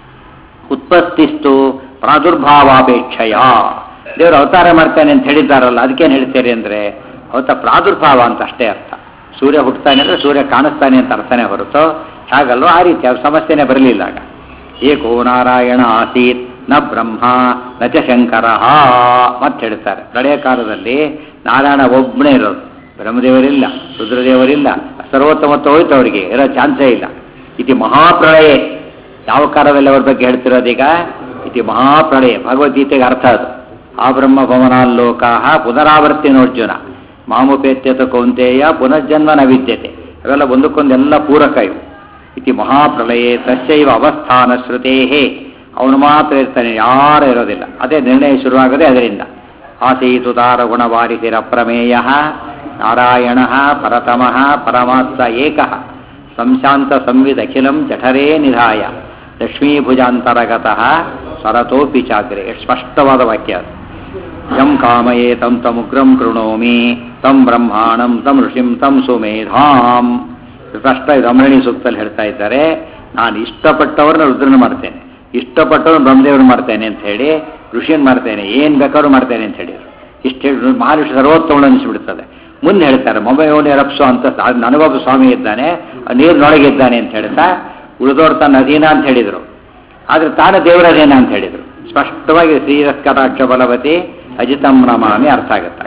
ಉತ್ಪತ್ತಿಸ್ತು ಪ್ರಾದುರ್ಭಾವಾಪೇಕ್ಷೆಯ ದೇವರು ಅವತಾರ ಮಾಡ್ತಾನೆ ಅಂತ ಹೇಳಿದ್ದಾರಲ್ಲ ಅದಕ್ಕೇನು ಹೇಳ್ತೀರಿ ಅಂದರೆ ಅವತ ಪ್ರಾದುರ್ಭಾವ ಅಂತ ಅಷ್ಟೇ ಅರ್ಥ ಸೂರ್ಯ ಹುಟ್ಟುತ್ತಾನೆ ಅಂದರೆ ಸೂರ್ಯ ಕಾಣಿಸ್ತಾನೆ ಅಂತ ಅರ್ಥನೇ ಹೊರತು ಹಾಗಲ್ವ ಆ ರೀತಿ ಅವ್ರ ಸಮಸ್ಯೆನೇ ಬರಲಿಲ್ಲ ಆಗ ಏಕೋ ನಾರಾಯಣ ಆಸೀತ್ ನ ಬ್ರಹ್ಮ ನ ಚ ಶಂಕರ ಮತ್ತೆ ಹೇಳ್ತಾರೆ ಪ್ರಳಯ ಕಾಲದಲ್ಲಿ ನಾರಾಯಣ ಒಬ್ಬನೇ ಇರೋದು ಬ್ರಹ್ಮದೇವರಿಲ್ಲ ರುದ್ರದೇವರಿಲ್ಲ ಸರ್ವೋತ್ತಮತ್ವ ಹೋಯ್ತು ಅವರಿಗೆ ಇರೋ ಚಾನ್ಸೇ ಇಲ್ಲ ಇತಿ ಮಹಾಪ್ರಳಯ ಯಾವ ಕಾಲದಲ್ಲಿ ಅವ್ರ ಬಗ್ಗೆ ಹೇಳ್ತಿರೋದೀಗ ಇತಿ ಮಹಾಪ್ರಳಯ ಭಗವದ್ಗೀತೆಗೆ ಅರ್ಥ ಅದು ಆ ಬ್ರಹ್ಮ ಭವನಾಲ್ಲೋಕಾಹ ಪುನರಾವರ್ತಿನೋರ್ಜುನ ಮಾಮುಪೇತ್ಯತ ಕೌಂತೆಯ ಪುನರ್ಜನ್ಮ ನ ವಿದ್ಯತೆ ಅವೆಲ್ಲ ಒಂದಕ್ಕೊಂದೆಲ್ಲ ಪೂರಕ ಇವು ಇತಿ ಮಹಾಪ್ರಳಯೇ ತಸ್ಯೈವ ಅವಸ್ಥಾನ ಶ್ರುತೇಹೇ ಅವನು ಮಾತ್ರ ಇರ್ತಾನೆ ಯಾರು ಇರೋದಿಲ್ಲ ಅದೇ ನಿರ್ಣಯ ಶುರುವಾಗದೆ ಅದರಿಂದ ಆಸೀತು ಗುಣವಾರಿಸಿರ ಪ್ರಮೇಯ ನಾರಾಯಣ ಪರತಮಃ ಪರಮಾತ್ಮ ಏಕ ಸಂಶಾಂತ ಸಂವಿದಖಿಲಂ ಜಠರೇ ನಿಧಾಯ ಲಕ್ಷ್ಮೀಭುಜಾಂತರಗತಃ ಸರತೋಪಿ ಚಾಗ್ರೆ ಎಷ್ಟು ಸ್ಪಷ್ಟವಾದ ವಾಕ್ಯ ಅದು ಯಂ ಕಾಮಯೇ ತಂ ತಮುಗ್ರಂ ಕೃಣೋಮಿ ತಂ ಬ್ರಹ್ಮಾಣಂ ತಂ ಋಷಿಂ ತಂ ಸುಮೇಧಾಂ ಸ್ಪಷ್ಟ ರಮಣಿ ಸೂಕ್ತಲ್ಲಿ ಹೇಳ್ತಾ ಇದ್ದಾರೆ ನಾನು ಇಷ್ಟಪಟ್ಟವ್ರನ್ನ ರುದ್ರನ ಮಾಡ್ತೇನೆ ಇಷ್ಟಪಟ್ಟವ್ರನ್ನ ಬ್ರಹ್ಮದೇವ್ರನ್ನ ಮಾಡ್ತೇನೆ ಅಂತ ಹೇಳಿ ಋಷಿಯನ್ ಮಾಡ್ತೇನೆ ಏನ್ ಬೇಕಾದ್ರೂ ಮಾಡ್ತೇನೆ ಅಂತ ಹೇಳಿ ಇಷ್ಟು ಹೇಳಿ ಮಹಾವಿಷ್ಣು ಸರ್ವೋತ್ತಮ ಅನಿಸ್ಬಿಡ್ತದೆ ಮುಂದೆ ಹೇಳ್ತಾರೆ ಮೊಬೈಲ್ ರಪ್ಸು ಅಂತ ಅದು ನನಗೊಬ್ಬ ಸ್ವಾಮಿ ಇದ್ದಾನೆ ನೀರಿನೊಳಗಿದ್ದಾನೆ ಅಂತ ಹೇಳ್ತಾ ಉಳಿದವ್ರು ತನ್ನ ಅಧೀನ ಅಂತ ಹೇಳಿದರು ಆದ್ರೆ ತಾನು ದೇವರ ಅಧೀನ ಅಂತ ಹೇಳಿದರು ಸ್ಪಷ್ಟವಾಗಿ ಶ್ರೀರಸ್ಕರಾಕ್ಷ ಬಲವತಿ ಅಜಿತಂ ನಮಾಮಿ ಅರ್ಥ ಆಗುತ್ತೆ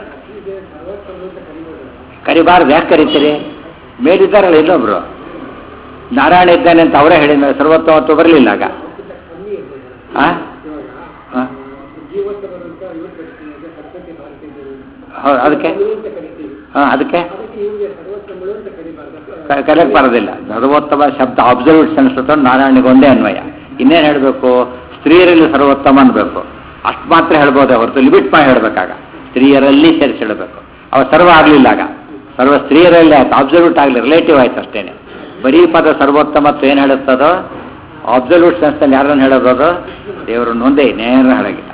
ಕರಿಬಾರ್ದು ಯಾಕೆ ಕರಿತೀರಿ ಮೇಲಿದ್ದಾರಲ್ಲ ಇನ್ನೊಬ್ರು ನಾರಾಯಣ ಇದ್ದಾನೆ ಅಂತ ಅವರೇ ಹೇಳಿದ ಸರ್ವೋತ್ತಮತ್ವ ಬರಲಿಲ್ಲ ಆಗ ಆ? ಆ? ಹೌದು ಅದಕ್ಕೆ ಹಾಂ ಅದಕ್ಕೆ ಕ- ಕರೆಯಕ್ಕೆ ಬರೋದಿಲ್ಲ ಸರ್ವೋತ್ತಮ ಶಬ್ದ ಅಬ್ಸರ್ವ್ಡ್ ಸೆನ್ಸ್ ತಗೊಂಡು ನಾರಾಯಣಿಗೆ ಒಂದೇ ಅನ್ವಯ ಇನ್ನೇನು ಹೇಳಬೇಕು ಸ್ತ್ರೀಯರಲ್ಲಿ ಸರ್ವೋತ್ತಮ ಅನ್ಬೇಕು ಅಷ್ಟು ಮಾತ್ರ ಹೇಳ್ಬೋದೇ ಹೊರತು ಲಿಮಿಟ್ ಮಾಡಿ ಹೇಳ್ಬೇಕಾಗ ಸ್ತ್ರೀಯರಲ್ಲಿ ಸೇರಿಸಿ ಹೇಳಬೇಕು ಅವ ಸರ್ವ ಆಗಲಿಲ್ಲ ಆಗ ಸರ್ವ ಸ್ತ್ರೀಯರಲ್ಲಿ ಆಯ್ತು ಅಬ್ಸರ್ವ್ಟ್ ಆಗಲಿ ರಿಲೇಟಿವ್ ಆಯ್ತು ಅಷ್ಟೇನೆ ಬರೀ ಪದ ಸರ್ವೋತ್ತಮತ್ವ ಏನು ಹೇಳುತ್ತದೋ ಅಬ್ಸಲ್ಯೂಟ್ ಸೆನ್ಸ್ನಲ್ಲಿ ಯಾರನ್ನು ಹೇಳೋದು ದೇವರನ್ನು ಒಂದೇ ನೇರ ಹೇಳಗಿಲ್ಲ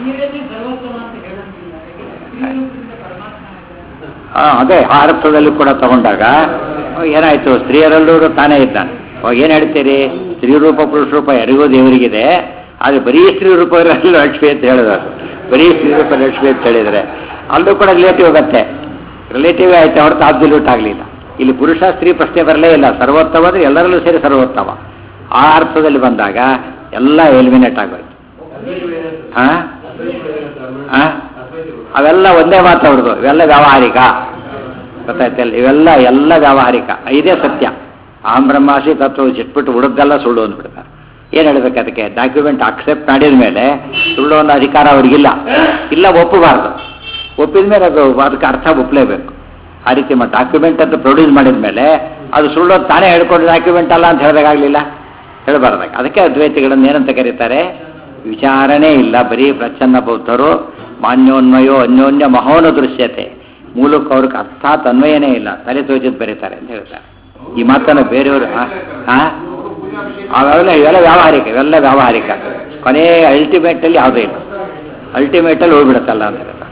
ಆ, ಅದೇ ಆ ಅರ್ಥದಲ್ಲಿ ಕೂಡ ತಗೊಂಡಾಗ ಏನಾಯ್ತು ಸ್ತ್ರೀಯರಲ್ಲೂ ತಾನೇ ಇದ್ದಾನೆ ಅವಾಗ ಏನು ಹೇಳ್ತೀರಿ ಸ್ತ್ರೀ ರೂಪ ಪುರುಷ ರೂಪ ಯಾರಿಗೂ ದೇವರಿಗಿದೆ ಆದರೆ ಬರೀ ಸ್ತ್ರೀ ರೂಪ ಇರೋಲ್ಲ ಲಕ್ಷ್ಮಿ ಅಂತ ಹೇಳಿದ್ರು ಬರೀ ಸ್ತ್ರೀ ರೂಪ ಲಕ್ಷ್ಮಿ ಅಂತ ಹೇಳಿದರೆ ಅಲ್ಲೂ ಕೂಡ ರಿಲೇಟಿವ್ ಆಗತ್ತೆ ರಿಲೇಟಿವ್ ಆಯ್ತು ಹೊರತು ಅಬ್ಸಲ್ಯೂಟ್ ಆಗಲಿಲ್ಲ ಇಲ್ಲಿ ಪುರುಷ ಸ್ತ್ರೀ ಪ್ರಶ್ನೆ ಬರಲೇ ಇಲ್ಲ ಸರ್ವೋತ್ತಮ ಅಂದ್ರೆ ಎಲ್ಲರಲ್ಲೂ ಸೇರಿ ಸರ್ವೋತ್ತಮ ಆ ಅರ್ಥದಲ್ಲಿ ಬಂದಾಗ ಎಲ್ಲ ಎಲಿಮಿನೇಟ್ ಆಗೋಯ್ತು ಹಾ ಹಾ ಅವೆಲ್ಲ ಒಂದೇ ಮಾತು ಅವ್ರದ್ದು ಇವೆಲ್ಲ ವ್ಯಾವಹಾರಿಕ ಗೊತ್ತಾಯ್ತಲ್ಲ ಇವೆಲ್ಲ ಎಲ್ಲ ವ್ಯಾವಹಾರಿಕ ಇದೇ ಸತ್ಯ ಆಂ ಬ್ರಹ್ಮಾಸಿ ತತ್ವ ಚಿಟ್ಬಿಟ್ಟು ಉಳಿದೆಲ್ಲ ಸುಳ್ಳು ಅಂದ್ಬಿಡ್ತಾರೆ ಏನು ಹೇಳ್ಬೇಕು ಅದಕ್ಕೆ ಡಾಕ್ಯುಮೆಂಟ್ ಅಕ್ಸೆಪ್ಟ್ ಮಾಡಿದ ಮೇಲೆ ಸುಳ್ಳು ಅನ್ನೋ ಅಧಿಕಾರ ಅವ್ರಿಗಿಲ್ಲ ಇಲ್ಲ ಒಪ್ಪಬಾರ್ದು ಒಪ್ಪಿದ ಮೇಲೆ ಅದು ಅದಕ್ಕೆ ಅರ್ಥ ಒಪ್ಪಲೇಬೇಕು ಆ ರೀತಿ ಡಾಕ್ಯುಮೆಂಟ್ ಅಂತ ಪ್ರೊಡ್ಯೂಸ್ ಮಾಡಿದ ಮೇಲೆ ಅದು ಸುಳ್ಳು ಅಂತ ತಾನೇ ಹೇಳ್ಕೊಂಡು ಡಾಕ್ಯುಮೆಂಟ್ ಅಲ್ಲ ಅಂತ ಹೇಳೋದಾಗಲಿಲ್ಲ ಹೇಳಬಾರ್ದಾಗ ಅದಕ್ಕೆ ಅದ್ವೈತಿಗಳನ್ನು ಏನಂತ ಕರೀತಾರೆ ವಿಚಾರಣೆ ಇಲ್ಲ ಬರೀ ಪ್ರಚ್ಛನ್ನ ಬೌದ್ಧರು ಮಾನ್ಯೋನ್ವಯೋ ಅನ್ಯೋನ್ಯ ಮಹೋನ ದೃಶ್ಯತೆ ಮೂಲಕ ಅವ್ರಿಗೆ ಅರ್ಥಾತ್ ಅನ್ವಯನೇ ಇಲ್ಲ ತಲೆ ತೋಚಿದ್ ಬರೀತಾರೆ ಅಂತ ಹೇಳ್ತಾರೆ ಈ ಮಾತನ್ನು ಬೇರೆಯವರು ಆ? ಆ? ಅವೆಲ್ಲ ಇವೆಲ್ಲ ವ್ಯಾವಹಾರಿಕ ಇವೆಲ್ಲ ವ್ಯಾವಹಾರಿಕ ಕೊನೆ ಅಲ್ಟಿಮೇಟಲ್ಲಿ ಯಾವುದೂ ಇಲ್ಲ ಅಲ್ಟಿಮೇಟಲ್ಲಿ ಹೋಗ್ಬಿಡುತ್ತಲ್ಲ ಅಂತ ಹೇಳ್ತಾರೆ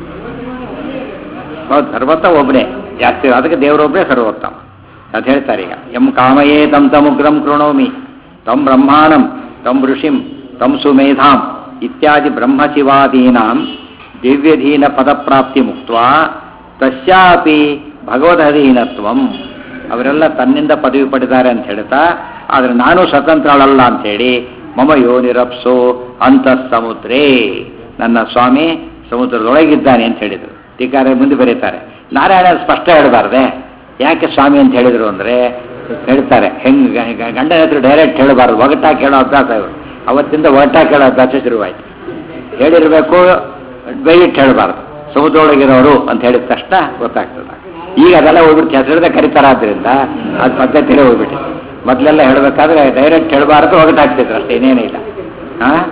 ಹೌದು ಸರ್ವೋತ್ತಮ ಒಬ್ಬನೇ ಜಾಸ್ತಿ ಅದಕ್ಕೆ ದೇವರೊಬ್ಬನೇ ಸರ್ವೋತ್ತಮ ಅಂತ ಹೇಳ್ತಾರೆ ಈಗ ಎಂ ಕಾಮಯೇ ತಂ ತಮುಗ್ರಂ ಕೃಣೋಮಿ ತಂ ಬ್ರಹ್ಮಾಣಂ ತಂ ಋಷಿಂ ತಂ ಸುಮೇಧಾಂ ಇತ್ಯಾದಿ ಬ್ರಹ್ಮಶಿವಾದೀನಾಂ ದಿವ್ಯಧೀನ ಪದಪ್ರಾಪ್ತಿ ಮುಕ್ತ ತಸ್ಯಾಪಿ ಭಗವದಧೀನತ್ವಂ ಅವರೆಲ್ಲ ತನ್ನಿಂದ ಪದವಿ ಪಡೆದಾರೆ ಅಂತ ಹೇಳ್ತಾ ಆದರೆ ನಾನು ಸ್ವತಂತ್ರಳಲ್ಲ ಅಂತೇಳಿ ಮಮ ಯೋನಿರಪ್ಸೋ ಅಂತಃ ಸಮುದ್ರೇ ನನ್ನ ಸ್ವಾಮಿ ಸಮುದ್ರದೊಳಗಿದ್ದಾನೆ ಅಂತ ಹೇಳಿದರು ಟೀಕಾರ ಮುಂದೆ ಬರೀತಾರೆ ನಾರಾಯಣ ಸ್ಪಷ್ಟ ಹೇಳಬಾರ್ದೆ ಯಾಕೆ ಸ್ವಾಮಿ ಅಂತ ಹೇಳಿದ್ರು ಅಂದರೆ ಹೇಳ್ತಾರೆ ಹೆಂಗ್ ಗ- ಗ- ಗಂಡನ ಹತ್ರ ಡೈರೆಕ್ಟ್ ಹೇಳಬಾರ್ದು ಒಗಟಾಗಿ ಹೇಳೋ ಅಭ್ಯಾಸ ಇವರು ಅವತ್ತಿಂದ ಒಗಟಾಗಿ ಹೇಳೋ ಅಭ್ಯಾಸ ಶುರುವಾಯಿತು ಹೇಳಿರಬೇಕು ಬೈಟ್ ಹೇಳಬಾರ್ದು ಸಮುದ್ರೊಳಗಿರೋರು ಅಂತ ಹೇಳಿದ ತಕ್ಷಣ ಗೊತ್ತಾಗ್ತದೆ ಈಗ ಅದೆಲ್ಲ ಹೋಗ್ಬಿಟ್ಟು ಹೆಸರದ ಕರಿತಾರಾದ್ರಿಂದ ಅದು ಪದ್ಧತಿಲೇ ಹೋಗ್ಬಿಟ್ಟಿದೆ ಮೊದಲೆಲ್ಲ ಹೇಳಬೇಕಾದ್ರೆ ಡೈರೆಕ್ಟ್ ಹೇಳಬಾರ್ದು ಒಗಟಾಗ್ತಿದ್ರು ಅಷ್ಟೇ ಏನೇನೇ ಇಲ್ಲ ಹಾಂ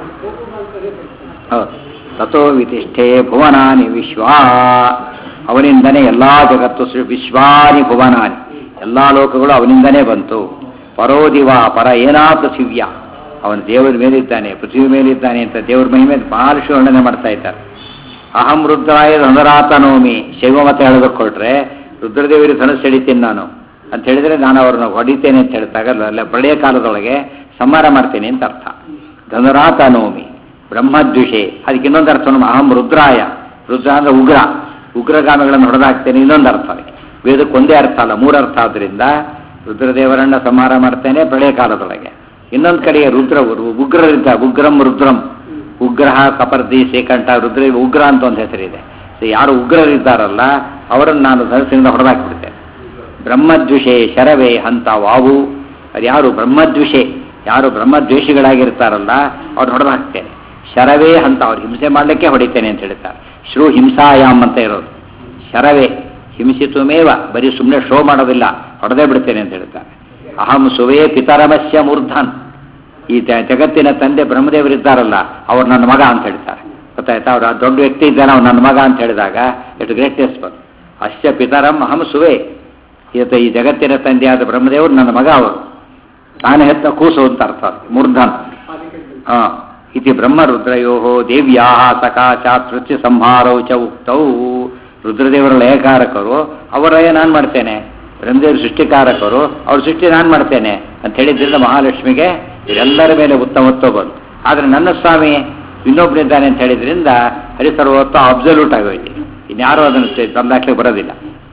ಹೌದು ತಥೋ ವಿತಿಷ್ಠೆ ಭುವನಾನಿ ವಿಶ್ವ ಅವನಿಂದನೇ ಎಲ್ಲಾ ಜಗತ್ತು ಸೃ- ವಿಶ್ವಾನಿ ಭುವನಾನಿ ಎಲ್ಲಾ ಲೋಕಗಳು ಅವನಿಂದನೇ ಬಂತು ಪರೋದಿವ ಪರ ಏನಾತ ಶಿವ್ಯ ಅವನು ದೇವರ ಮೇಲಿದ್ದಾನೆ ಪೃಥ್ವಿ ಮೇಲಿದ್ದಾನೆ ಅಂತ ದೇವ್ರ ಮಹಿಮೆ ಬಹಳಷ್ಟು ವರ್ಣನೆ ಮಾಡ್ತಾ ಇದ್ದಾರೆ ಅಹಂ ರುದ್ರಾಯ ಧನುರಾತನೋಮಿ ಶೈವಮತ ಹೇಳೋದಕ್ಕೆ ಕೊಟ್ರೆ ರುದ್ರದೇವರಿಗೆ ಧನುಸ್ ಹಿಡಿತೀನಿ ನಾನು ಅಂತ ಹೇಳಿದ್ರೆ ನಾನು ಅವ್ರನ್ನ ಹೊಡಿತೇನೆ ಅಂತ ಹೇಳ್ತಾಗ ಅಲ್ಲ ಪ್ರಳಯ ಕಾಲದೊಳಗೆ ಸಂಹಾರ ಮಾಡ್ತೇನೆ ಅಂತ ಅರ್ಥ ಧನುರಾತನೋಮಿ ಬ್ರಹ್ಮದ್ವಿಷೆ ಅದಕ್ಕೆ ಇನ್ನೊಂದು ಅರ್ಥ ನಮ್ಮ ಅಹಂ ರುದ್ರಾಯ ರುದ್ರ ಅಂದ್ರೆ ಉಗ್ರ ಉಗ್ರಗಾಮಿಗಳನ್ನು ಹೊಡೆದಾಕ್ತೇನೆ ಇನ್ನೊಂದು ಅರ್ಥ ಅದಕ್ಕೆ ವೇದಕ್ಕೆ ಒಂದೇ ಅರ್ಥ ಅಲ್ಲ ಮೂರು ಅರ್ಥ ಆದ್ರಿಂದ ರುದ್ರದೇವರನ್ನ ಸಂಹಾರ ಮಾಡ್ತೇನೆ ಪ್ರಳಯ ಕಾಲದೊಳಗೆ ಇನ್ನೊಂದು ಕಡೆಗೆ ರುದ್ರ ಉಗ್ರರಿದ್ದ ಉಗ್ರಂ ರುದ್ರಂ ಉಗ್ರಹ ಕಪರ್ದಿ ಶ್ರೀಕಂಠ ರುದ್ರ ಉಗ್ರ ಅಂತ ಒಂದು ಹೆಸರಿದೆ ಸೊ ಯಾರು ಉಗ್ರರಿದ್ದಾರಲ್ಲ ಅವರನ್ನು ನಾನು ಧನಸಿಂದ ಹೊಡೆದಾಕ್ಬಿಡ್ತೇನೆ ಬ್ರಹ್ಮದ್ವಿಷೆ ಶರವೇ ಹಂತ ವಾವು ಅದು ಯಾರು ಬ್ರಹ್ಮದ್ವಿಷೆ ಯಾರು ಬ್ರಹ್ಮದ್ವೇಷಿಗಳಾಗಿರ್ತಾರಲ್ಲ ಅವ್ರು ಹೊಡೆದು ಹಾಕ್ತೇನೆ ಶರವೇ ಹಂತ ಅವ್ರು ಹಿಂಸೆ ಮಾಡಲಿಕ್ಕೆ ಹೊಡಿತೇನೆ ಅಂತ ಹೇಳ್ತಾರೆ ಶ್ರೂ ಹಿಂಸಾಯಾಮ್ ಅಂತ ಇರೋದು ಶರವೇ ಹಿಂಸಿತುಮೇವ ಬರೀ ಸುಮ್ಮನೆ ಶೋ ಮಾಡೋದಿಲ್ಲ ಹೊಡೆದೇ ಬಿಡ್ತೇನೆ ಅಂತ ಹೇಳ್ತಾರೆ ಅಹಂ ಸುವೇ ಪಿತರಮಸ್ಯ ಮೂರ್ಧನ್ ಈ ತ- ಜಗತ್ತಿನ ತಂದೆ ಬ್ರಹ್ಮದೇವರಿದ್ದಾರಲ್ಲ ಅವ್ರು ನನ್ನ ಮಗ ಅಂತ ಹೇಳ್ತಾರೆ ಗೊತ್ತಾಯ್ತಾ ಅವ್ರು ಆ ದೊಡ್ಡ ವ್ಯಕ್ತಿ ಇದ್ದಾನೆ ಅವ್ನು ನನ್ನ ಮಗ ಅಂತ ಹೇಳಿದಾಗ ಎಷ್ಟು ಗ್ರೇಟ್ನೆಸ್ ಬಂತು ಅಸ್ಯ ಪಿತರಂ ಅಹಂ ಸುವೇ ಈತ ಈ ಜಗತ್ತಿನ ತಂದೆಯಾದ ಬ್ರಹ್ಮದೇವರು ನನ್ನ ಮಗ ಅವರು ತಾನೇ ಹೆತ್ತ ಕೂಸು ಅಂತ ಅರ್ಥ ಅದಕ್ಕೆ, ಮೂರ್ಧನ್ ಹಾ ಇತಿ ಬ್ರಹ್ಮರುದ್ರಯೋ ದೇವ್ಯಾ ಸಕಾಶಾತ್ ವೃತ್ತಿ ಸಂಹಾರೌ ಚ ಉಕ್ತೌ ರುದ್ರದೇವರ ಲಯಕಾರಕರು ಅವರ ಲಯ ನಾನು ಮಾಡ್ತೇನೆ ಬ್ರಹ್ಮದೇವರು ಸೃಷ್ಟಿಕಾರಕರು ಅವ್ರ ಸೃಷ್ಟಿ ನಾನು ಮಾಡ್ತೇನೆ ಅಂತ ಹೇಳಿದ್ರಿಂದ ಮಹಾಲಕ್ಷ್ಮಿಗೆ ಇವರೆಲ್ಲರ ಮೇಲೆ ಉತ್ತಮತ್ವ ಬಂತು ಆದರೆ ನನ್ನ ಸ್ವಾಮಿ ಇನ್ನೊಬ್ಬನಿದ್ದಾನೆ ಅಂತ ಹೇಳಿದ್ರಿಂದ ಹರಿಸರ್ವತ್ವ ಅಬ್ಸಲ್ಯೂಟ್ ಆಗೋಯ್ತು ಇನ್ಯಾರೂ ಅದನ್ನು ತಂದಾಕ್ಲಿಕ್ಕೆ ಬರೋದಿಲ್ಲ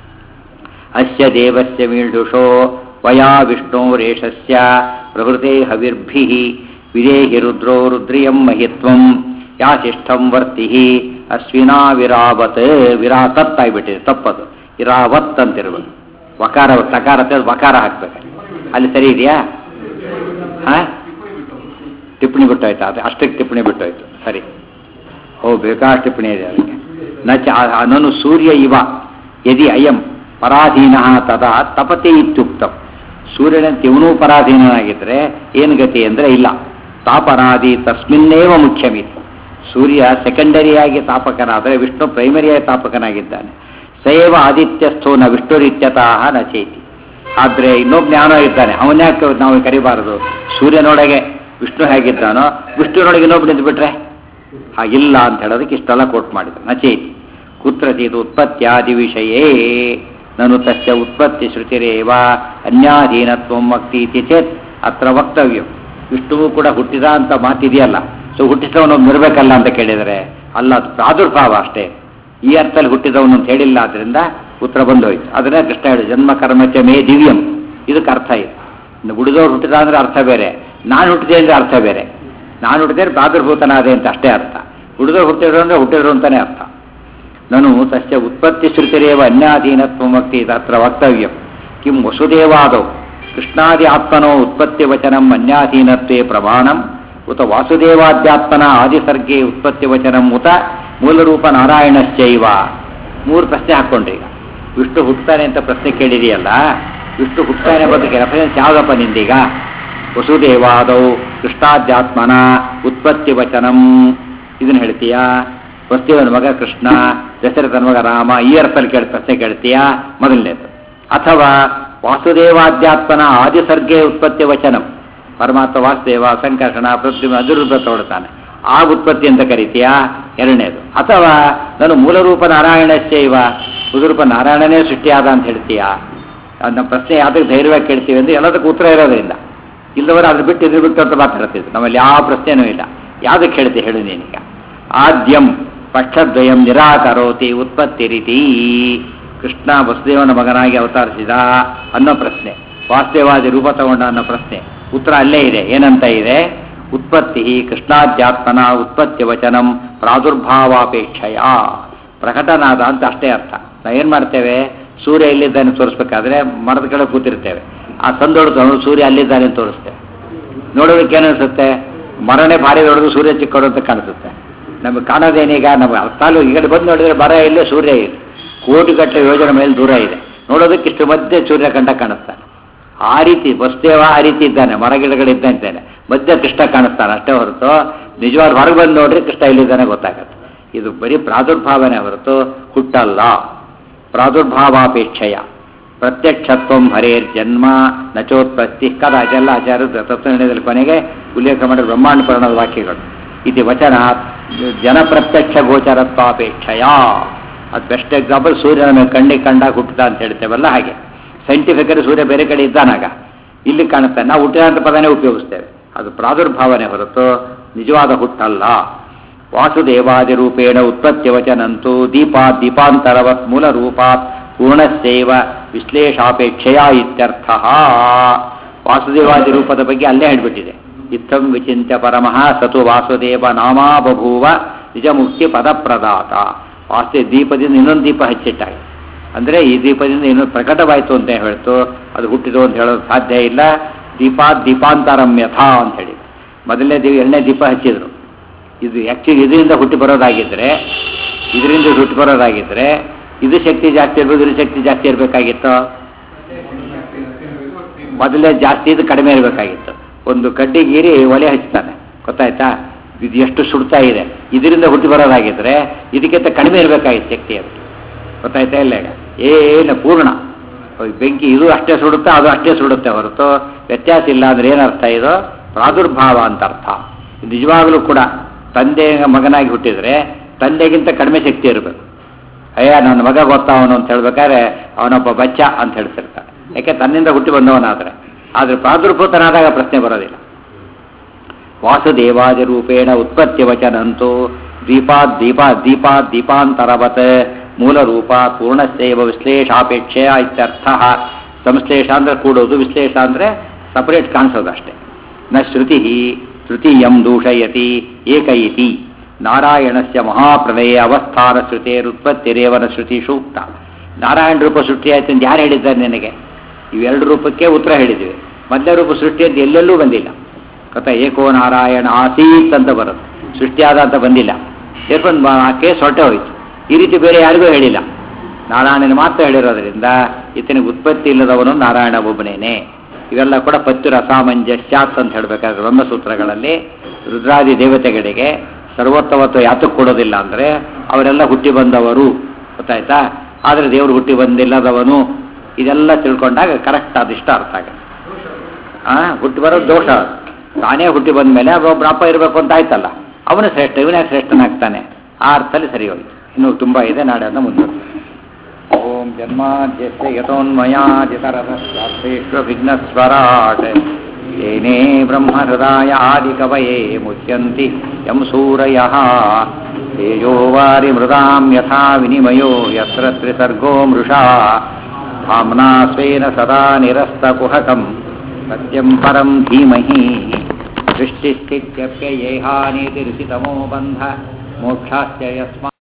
ಅಸ್ಯ ದೇವಸ್ಯ ಮೀಳುಷೋ ವಯಾ ವಿಷ್ಣೋರೇಷಸ್ಯ ಪ್ರಭೃತೆ ಹವಿರ್ಭಿಃ ವಿದೇಹಿ ರುದ್ರೋ ರುದ್ರಿಯಂ ಮಹಿತ್ವಂ ಯಾಶಿಷ್ಠಂ ವರ್ತಿ ಅಶ್ವಿನಾ ವಿರಾವತ್ ವಿರಾತತ್ ಆಗಿಬಿಟ್ಟಿದೆ ತಪ್ಪದು ಇರಾವತ್ ಅಂತಿರ್ಬೋದು ವಕಾರ ತಕಾರ ತೆಗೆದು ವಕಾರ ಹಾಕ್ಬೇಕು ಅಲ್ಲಿ ಸರಿ ಇದೆಯಾ ಹಾ ಟಿಪ್ಪಣಿ ಬಿಟ್ಟೋಯ್ತು ಅದು ಅಷ್ಟಕ್ಕೆ ಟಿಪ್ಪಣಿ ಬಿಟ್ಟೋಯ್ತು ಸರಿ ಓ ಬೇಕಾಷ್ಟು ಟಿಪ್ಪಣಿ ಇದೆ ಅದಕ್ಕೆ ನ ಚ ಅನನು ಸೂರ್ಯ ಇವ ಯದಿ ಅಯಂ ಪರಾಧೀನ ತದಾ ತಪತೆ ಇತ್ಯುಕ್ತಂ ಸೂರ್ಯನಂತೆ ಇವನೂ ಪರಾಧೀನನಾಗಿದ್ದರೆ ಏನು ಗತಿ ಅಂದರೆ ಇಲ್ಲ ತಾಪನಾದಿ ತಸ್ಮಿನ್ನೇವ ಮುಖ್ಯಮಿತ್ತು ಸೂರ್ಯ ಸೆಕೆಂಡರಿಯಾಗಿ ತಾಪಕನಾದರೆ ವಿಷ್ಣು ಪ್ರೈಮರಿಯಾಗಿ ತಾಪಕನಾಗಿದ್ದಾನೆ ಸೈವ ಆದಿತ್ಯಸ್ಥೋ ನ ವಿಷ್ಣುರಿತ್ಯತಃ ನ ಚೇತಿ ಆದರೆ ಇನ್ನೊಬ್ಬ ಜ್ಞಾನ ಇದ್ದಾನೆ ಅವನ್ಯಾಕೆ ನಾವು ಕರಿಬಾರದು ಸೂರ್ಯನೊಳಗೆ ವಿಷ್ಣು ಹೇಗಿದ್ದಾನೋ ವಿಷ್ಣುನೊಳಗೆ ಇನ್ನೊಬ್ಬ ನಿಂತು ಹಾಗಿಲ್ಲ ಅಂತ ಹೇಳೋದಕ್ಕೆ ಇಷ್ಟೆಲ್ಲ ಕೋಟ್ ಮಾಡಿದ್ರು ನಚೇತಿ ಕುತ್ರಚಿತ್ ಉತ್ಪತ್ತ್ಯಾದಿ ವಿಷಯೇ ನನು ತಸ್ಯ ಉತ್ಪತ್ತಿ ಶ್ರುತಿರೇವ ಅನ್ಯಾಧೀನತ್ವ ವಕ್ತಿ ಇತಿ ಚೇತ್ ಅತ್ರ ವಕ್ತವ್ಯ ವಿಷ್ಣುವು ಕೂಡ ಹುಟ್ಟಿದ ಅಂತ ಮಾತಿದೆಯಲ್ಲ ಸೊ ಹುಟ್ಟಿಸವನೊಬ್ಬ ಇರಬೇಕಲ್ಲ ಅಂತ ಕೇಳಿದರೆ ಅಲ್ಲ ಅದು ಪ್ರಾದುರ್ಭಾವ ಅಷ್ಟೇ ಈ ಅರ್ಥದಲ್ಲಿ ಹುಟ್ಟಿದವನು ಅಂತ ಹೇಳಿಲ್ಲ ಆದ್ರಿಂದ ಉತ್ತರ ಬಂದೋಯ್ತು ಅದನ್ನೇ ಕೃಷ್ಣ ಹೇಳಿ ಜನ್ಮ ಕರ್ಮಚ ಮೇ ದಿವ್ಯಂ ಇದಕ್ಕೆ ಅರ್ಥ ಇದೆ ಇನ್ನು ಉಳಿದವ್ರು ಹುಟ್ಟಿದ ಅಂದ್ರೆ ಅರ್ಥ ಬೇರೆ ನಾನು ಹುಟ್ಟಿದೆ ಅಂದ್ರೆ ಅರ್ಥ ಬೇರೆ ನಾನು ಹುಟ್ಟಿದ್ರೆ ಪ್ರಾದುರ್ಭೂತನಾದೆ ಅಂತ ಅಷ್ಟೇ ಅರ್ಥ ಹುಡುಗರು ಹುಟ್ಟಿದ್ರು ಅಂದ್ರೆ ಹುಟ್ಟಿದ್ರು ಅಂತಾನೆ ಅರ್ಥ ನಾನು ತಸ್ಯ ಉತ್ಪತ್ತಿ ಶ್ರುತಿರೇವ ಅನ್ಯಾಧೀನತ್ವ ವಕ್ತಿ ತತ್ರ ವಕ್ತವ್ಯಂ ಕಿಂ ವಸುದೇವಾದೌ ಕೃಷ್ಣಾದಿ ಆತ್ಮನೋ ಉತ್ಪತ್ತಿ ವಚನಂ ಅನ್ಯಾಧೀನತ್ವೇ ಪ್ರಮಾಣಂ ಉತ ವಾಸುದೇವಾದ್ಯಾತ್ಮನ ಆದಿಸರ್ಗೆ ಉತ್ಪತ್ತಿ ವಚನಂ ಉತ ಮೂಲರೂಪ ನಾರಾಯಣಶ್ಚೈವ ಮೂರು ಪ್ರಶ್ನೆ ಹಾಕ್ಕೊಂಡ್ರಿ ಈಗ ವಿಷ್ಣು ಹುಟ್ತಾನೆ ಅಂತ ಪ್ರಶ್ನೆ ಕೇಳಿದೆಯಲ್ಲ ವಿಷ್ಣು ಹುಟ್ತಾನೆ ಬದಲಿಗೆ ರೆಫರೆನ್ಸ್ ಯಾವುದಪ್ಪ ನಿಂದೀಗ ವಸುದೇವಾದೌ ಕೃಷ್ಣಾಧ್ಯಾತ್ಮನ ಉತ್ಪತ್ತಿ ವಚನಂ ಇದನ್ನ ಹೇಳ್ತೀಯಾ ವಸುದೇವನ ಮಗ ಕೃಷ್ಣ ದಶರಥನ ಮಗ ರಾಮ ಈ ಅರ್ಥದಲ್ಲಿ ಕೇಳ ಪ್ರಶ್ನೆ ಕೇಳ್ತೀಯಾ ಮೊದಲನೇದು ಅಥವಾ ವಾಸುದೇವಾಧ್ಯಾತ್ಮನ ಆದಿಸರ್ಗೆ ಉತ್ಪತ್ತಿ ವಚನಂ ಪರಮಾತ್ಮ ವಾಸುದೇವ ಸಂಕರ್ಷಣ ಪೃಥ್ವಿ ಅದುರೂಪ ತಗೊಳ್ತಾನೆ ಆ ಉತ್ಪತ್ತಿ ಅಂತ ಕರಿತೀಯಾ ಎರಡನೇದು ಅಥವಾ ನಾನು ಮೂಲರೂಪ ನಾರಾಯಣಶ್ಚೇ ಇವ ಉದುರೂಪ ನಾರಾಯಣನೇ ಸೃಷ್ಟಿಯಾದ ಅಂತ ಹೇಳ್ತೀಯಾ ಅದನ್ನ ಪ್ರಶ್ನೆ ಯಾವ್ದಕ್ಕೆ ಧೈರ್ಯವಾಗಿ ಕೇಳ್ತೀವಿ ಅಂದ್ರೆ ಎಲ್ಲದಕ್ಕೂ ಉತ್ತರ ಇರೋದ್ರಿಂದ ಇಲ್ಲದವರು ಅದ್ರ ಬಿಟ್ಟು ಇದ್ರ ಬಿಟ್ಟು ಅಂತ ಮಾತಾಡ್ತಿದ್ರು ನಮ್ಮಲ್ಲಿ ಯಾವ ಪ್ರಶ್ನೆನೂ ಇಲ್ಲ ಯಾವ್ದಕ್ಕೆ ಹೇಳ್ತಿ ಹೇಳು ನೀನೀಗ ಆದ್ಯಂ ಪಕ್ಷದ್ವಯಂ ನಿರಾಕರೋತಿ ಉತ್ಪತ್ತಿ ರೀತಿ ಕೃಷ್ಣ ವಸುದೇವನ ಮಗನಾಗಿ ಅವತರಿಸಿದ ಅನ್ನೋ ಪ್ರಶ್ನೆ ವಾಸ್ತೇವಾದಿ ರೂಪ ತಗೊಂಡ ಅನ್ನೋ ಪ್ರಶ್ನೆ ಉತ್ತರ ಅಲ್ಲೇ ಇದೆ ಏನಂತ ಇದೆ ಉತ್ಪತ್ತಿ ಕೃಷ್ಣಾಧ್ಯಾತ್ಮನ ಉತ್ಪತ್ತಿ ವಚನಂ ಪ್ರಾದುರ್ಭಾವಾಪೇಕ್ಷೆಯ ಪ್ರಕಟನಾದ ಅಂತ ಅಷ್ಟೇ ಅರ್ಥ ನಾವು ಏನು ಮಾಡ್ತೇವೆ ಸೂರ್ಯ ಎಲ್ಲಿದ್ದಾನೆ ತೋರಿಸ್ಬೇಕಾದ್ರೆ ಮರದ ಕೆಳಗೆ ಕೂತಿರ್ತೇವೆ ಆ ತಂದೊಡ್ದು ಸೂರ್ಯ ಅಲ್ಲಿದ್ದಾನೆ ಅಂತ ತೋರಿಸ್ತೇವೆ ನೋಡೋದಕ್ಕೆ ಏನಿಸುತ್ತೆ ಮರನೇ ಭಾರಿ ದೊಡ್ಡದು ಸೂರ್ಯ ಚಿಕ್ಕದು ಅಂತ ಕಾಣಿಸುತ್ತೆ ನಮಗೆ ಕಾಣೋದೇನೀಗ ನಮಗೆ ಅರ್ಥಾಲು ಈ ಕಡೆ ಬಂದು ನೋಡಿದ್ರೆ ಮರ ಇಲ್ಲೇ ಸೂರ್ಯ ಇದೆ ಕೋಟಿಗಟ್ಟಲೆ ಯೋಜನೆ ಮೇಲೆ ದೂರ ಇದೆ ನೋಡೋದಕ್ಕೆ ಇಷ್ಟು ಮಧ್ಯೆ ಸೂರ್ಯ ಕಂಡ ಕಾಣಿಸ್ತಾನೆ ಆ ರೀತಿ ವಸ್ತೇವ ಆ ರೀತಿ ಇದ್ದಾನೆ ಮರ ಗಿಡಗಳಿದ್ದಂತಾನೆ ಮಧ್ಯ ಕೃಷ್ಣ ಕಾಣಿಸ್ತಾನೆ ಅಷ್ಟೇ ಹೊರತು ನಿಜವಾದ ಹೊರಗೆ ಬಂದು ನೋಡ್ರಿ ಕೃಷ್ಣ ಇಲ್ಲಿದ್ದಾನೆ ಗೊತ್ತಾಗತ್ತೆ ಇದು ಬರೀ ಪ್ರಾದುರ್ಭಾವನೆ ಹೊರತು ಹುಟ್ಟಲ್ಲ ಪ್ರಾದುರ್ಭಾವಾಪೇಕ್ಷೆಯ ಪ್ರತ್ಯಕ್ಷತ್ವ ಹರೇರ್ ಜನ್ಮ ನಚೋತ್ಪತ್ತಿ ಕದ ಅದೆಲ್ಲ ಆಚಾರ್ಯ ತತ್ವನಿರ್ಣಯದಲ್ಲಿ ಕೊನೆಗೆ ಉಲ್ಲೇಖ ಮಾಡಿದ ಬ್ರಹ್ಮಾಂಡ ಪುರಾಣದ ವಾಕ್ಯಗಳು ಇದು ವಚನ ಜನಪ್ರತ್ಯಕ್ಷ ಗೋಚರತ್ವಾಪೇಕ್ಷೆಯ ಅದು ಬೆಸ್ಟ್ ಎಕ್ಸಾಂಪಲ್ ಸೂರ್ಯನ ಮೇಲೆ ಕಣ್ಣಿಗೆ ಕಂಡಾಗ ಹುಟ್ಟಿದ ಅಂತ ಹೇಳ್ತೇವಲ್ಲ ಹಾಗೆ ಸೈಂಟಿಫಿಕಲಿ ಸೂರ್ಯ ಬೇರೆ ಕಡೆ ಇದ್ದಾನಾಗ ಇಲ್ಲಿ ಕಾಣುತ್ತಾನೆ ನಾವು ಹುಟ್ಟಿದ ಅಂತ ಪದನೇ ಉಪಯೋಗಿಸ್ತೇವೆ ಅದು ಪ್ರಾದುರ್ಭಾವನೆ ಹೊರತು ನಿಜವಾದ ಹುಟ್ಟಲ್ಲ ವಾಸುದೇವಾದಿ ರೂಪೇಣ ಉತ್ಪತ್ತಿ ವಚನಂತೂ ದೀಪಾತ್ ದೀಪಾಂತರವತ್ ಮೂಲ ರೂಪಾತ್ ಪೂರ್ಣಸ್ಯೈವ ವಿಶ್ಲೇಷಾಪೇಕ್ಷೆಯ ಇತ್ಯರ್ಥ ವಾಸುದೇವಾದಿ ರೂಪದ ಬಗ್ಗೆ ಅಲ್ಲೇ ಹೇಳ್ಬಿಟ್ಟಿದೆ ಇತ್ತಂ ವಿಚಿಂತ್ಯ ಪರಮಃ ಸತು ವಾಸುದೇವ ನಾಮಾ ಬಭೂವ ನಿಜ ಮುಕ್ತಿ ಪದಪ್ರದಾತ ವಾಸ್ತು ದೀಪದಿಂದ ಇನ್ನೊಂದು ದೀಪ ಹಚ್ಚಿಟ್ಟಾಗ ಅಂದರೆ ಈ ದೀಪದಿಂದ ಇನ್ನೊಂದು ಪ್ರಕಟವಾಯಿತು ಅಂತ ಹೇಳ್ತು ಅದು ಹುಟ್ಟಿತು ಅಂತ ಹೇಳೋದು ಸಾಧ್ಯ ಇಲ್ಲ ದೀಪಾತ್ ದೀಪಾಂತರಂ ಯಥಾ ಅಂತ ಹೇಳಿ ಮೊದಲನೇ ದೀಪ ಎರಡನೇ ದೀಪ ಹಚ್ಚಿದ್ರು ಇದು ಆ್ಯಕ್ಚುಲಿ ಇದರಿಂದ ಹುಟ್ಟಿ ಬರೋದಾಗಿದ್ದರೆ ಇದರಿಂದ ಹುಟ್ಟಿ ಬರೋದಾಗಿದ್ದರೆ ಇದು ಶಕ್ತಿ ಜಾಸ್ತಿ ಇರ್ಬೋದು ಇದ್ರ ಶಕ್ತಿ ಜಾಸ್ತಿ ಇರಬೇಕಾಗಿತ್ತು ಮೊದಲೇ ಜಾಸ್ತಿ ಇದು ಕಡಿಮೆ ಇರಬೇಕಾಗಿತ್ತು ಒಂದು ಕಡ್ಡಿ ಗೀರಿ ಒಲೆ ಹಚ್ತಾನೆ ಗೊತ್ತಾಯ್ತಾ ಇದು ಎಷ್ಟು ಸುಡ್ತಾ ಇದೆ ಇದರಿಂದ ಹುಟ್ಟಿ ಬರೋದಾಗಿದ್ರೆ ಇದಕ್ಕಿಂತ ಕಡಿಮೆ ಇರಬೇಕಾಗಿತ್ತು ಶಕ್ತಿ ಅದು ಗೊತ್ತಾಯ್ತಾ ಇಲ್ಲ ಈಗ ಏನು ಪೂರ್ಣ ಬೆಂಕಿ ಇದು ಅಷ್ಟೇ ಸುಡುತ್ತೆ ಅದು ಅಷ್ಟೇ ಸುಡುತ್ತೆ ಹೊರತು ವ್ಯತ್ಯಾಸ ಇಲ್ಲ ಅಂದ್ರೆ ಏನರ್ಥ ಇದು ಪ್ರಾದುರ್ಭಾವ ಅಂತ ಅರ್ಥ ನಿಜವಾಗಲೂ ಕೂಡ ತಂದೆ ಮಗನಾಗಿ ಹುಟ್ಟಿದ್ರೆ ತಂದೆಗಿಂತ ಕಡಿಮೆ ಶಕ್ತಿ ಇರಬೇಕು ಅಯ್ಯ ನನ್ನ ಮಗ ಗೊತ್ತಾವನು ಅಂತ ಹೇಳ್ಬೇಕಾದ್ರೆ ಅವನೊಬ್ಬ ಬಚ್ಚ ಅಂತ ಹೇಳ್ತಿರ್ತಾನೆ ಯಾಕೆ ತನ್ನಿಂದ ಹುಟ್ಟಿ ಬಂದವನಾದ್ರೆ ಆದ್ರೆ ಪ್ರಾದುರ್ಭೂತನಾದಾಗ ಪ್ರಶ್ನೆ ಬರೋದಿಲ್ಲ ವಾಸುದೇವಾದಿ ರೂಪೇಣ ಉತ್ಪತ್ತಿ ವಚನಂತೂ ದೀಪಾತ್ ದೀಪಾ ದೀಪಾತ್ ದೀಪಾಂತರವತ್ ಮೂಲ ರೂಪ ಪೂರ್ಣಸ್ಯವ ವಿಶ್ಲೇಷಾಪೇಕ್ಷೆ ಇತ್ಯರ್ಥ ಸಂಶ್ಲೇಷ ಅಂದ್ರೆ ಕೂಡೋದು ವಿಶ್ಲೇಷ ಅಂದ್ರೆ ಸಪರೇಟ್ ಕಾಣಿಸೋದು ಅಷ್ಟೇ ನ ಶ್ರುತಿ ತೃತೀಯಂ ದೂಷಯತಿ ಏಕ ಇತಿ ನಾರಾಯಣಸ್ಯ ಮಹಾಪ್ರಲಯ ಅವಸ್ಥಾನ ಶ್ರುತಿರುತ್ಪತ್ತಿರೇವನ ಶ್ರುತಿ ಸೂಕ್ತ ನಾರಾಯಣ ರೂಪ ಸೃಷ್ಟಿ ಆಯ್ತು ಅಂತ ಯಾರು ಹೇಳಿದ್ದಾರೆ ನಿನಗೆ ಇವೆರಡು ರೂಪಕ್ಕೆ ಉತ್ತರ ಹೇಳಿದ್ವಿ ಮೊದಲೇ ರೂಪ ಸೃಷ್ಟಿ ಅಂತ ಎಲ್ಲೆಲ್ಲೂ ಬಂದಿಲ್ಲ ಗೊತ್ತಾ ಏಕೋ ನಾರಾಯಣ ಆಸೀತ್ ಅಂತ ಬರುತ್ತೆ ಸೃಷ್ಟಿಯಾದ ಅಂತ ಬಂದಿಲ್ಲ ಸೇರ್ಕೊಂಡು ಆ ಕೇಸ್ ಹೊರಟೆ ಹೋಯ್ತು ಈ ರೀತಿ ಬೇರೆ ಯಾರಿಗೂ ಹೇಳಿಲ್ಲ ನಾರಾಯಣನ ಮಾತ್ರ ಹೇಳಿರೋದ್ರಿಂದ ಈತನಿಗೆ ಉತ್ಪತ್ತಿ ಇಲ್ಲದವನು ನಾರಾಯಣ ಒಬ್ಬನೇನೆ ಇವೆಲ್ಲ ಕೂಡ ಪತ್ಯುರ ಅಸಾಮಂಜಸ್ಯಾತ್ ಅಂತ ಹೇಳಬೇಕಾದ್ರೆ ಬ್ರಹ್ಮಸೂತ್ರಗಳಲ್ಲಿ ರುದ್ರಾದಿ ದೇವತೆಗಳಿಗೆ ಸರ್ವೋತ್ತಮತ್ವ ಯಾತಕ್ಕೆ ಕೊಡೋದಿಲ್ಲ ಅಂದರೆ ಅವರೆಲ್ಲ ಹುಟ್ಟಿ ಬಂದವರು ಗೊತ್ತಾಯ್ತಾ ಆದರೆ ದೇವರು ಹುಟ್ಟಿ ಬಂದಿಲ್ಲದವನು ಇದೆಲ್ಲ ತಿಳ್ಕೊಂಡಾಗ ಕರೆಕ್ಟ್ ಅದಿಷ್ಟ ಅರ್ಥ ಆಗುತ್ತೆ ಆ ಹುಟ್ಟಿ ಬರೋದು ದೋಷ ತಾನೇ ಹುಟ್ಟಿ ಬಂದ ಮೇಲೆ ಒಬ್ಬ ಅಪ್ಪ ಇರಬೇಕು ಅಂತ ಆಯ್ತಲ್ಲ ಅವನು ಶ್ರೇಷ್ಠ ಇವನೇ ಶ್ರೇಷ್ಠನಾಗ್ತಾನೆ ಆ ಅರ್ಥದಲ್ಲಿ ಸರಿ ಹೋಯ್ತು ಇನ್ನೂ ತುಂಬ ಇದೆ ನಾಳೆ ಅದನ್ನ ಮುಂದೆ ಓಂ ಜನ್ಮಾದ್ಯಸ್ಯ ಯತೋನ್ಮಯಾದಿತರತಶ್ಚಾತ್ರೇಶ್ವ ವಿಘ್ನಸ್ವರಾಟ್ ಏನೇ ಬ್ರಹ್ಮಹೃದಾಯ ಆದಿಕವಯೇ ಮುಚ್ಯಂತಿ ಯಂ ಸೂರಯಃ ತೇಜೋ ವಾರಿ ಮೃದಾಂ ಯಥಾ ವಿನಿಮಯೋ ಯತ್ರ ತ್ರಿಸರ್ಗೋ ಮೃಷಾ ಧಾಮ್ನಾ ಸ್ವೇನ ಸದಾ ನಿರಸ್ತಕುಹಕಂ ಸತ್ಯಂ ಪರಂ ಧೀಮಹಿ ಸೃಷ್ಟಿಸ್ಥಿತ್ಯಪ್ಯಯೇಹಾನಿತಿರಿಸಿತಮೋ ಬಂಧ ಮೋಕ್ಷಾಶ್ಚ ಯಸ್ಮಾ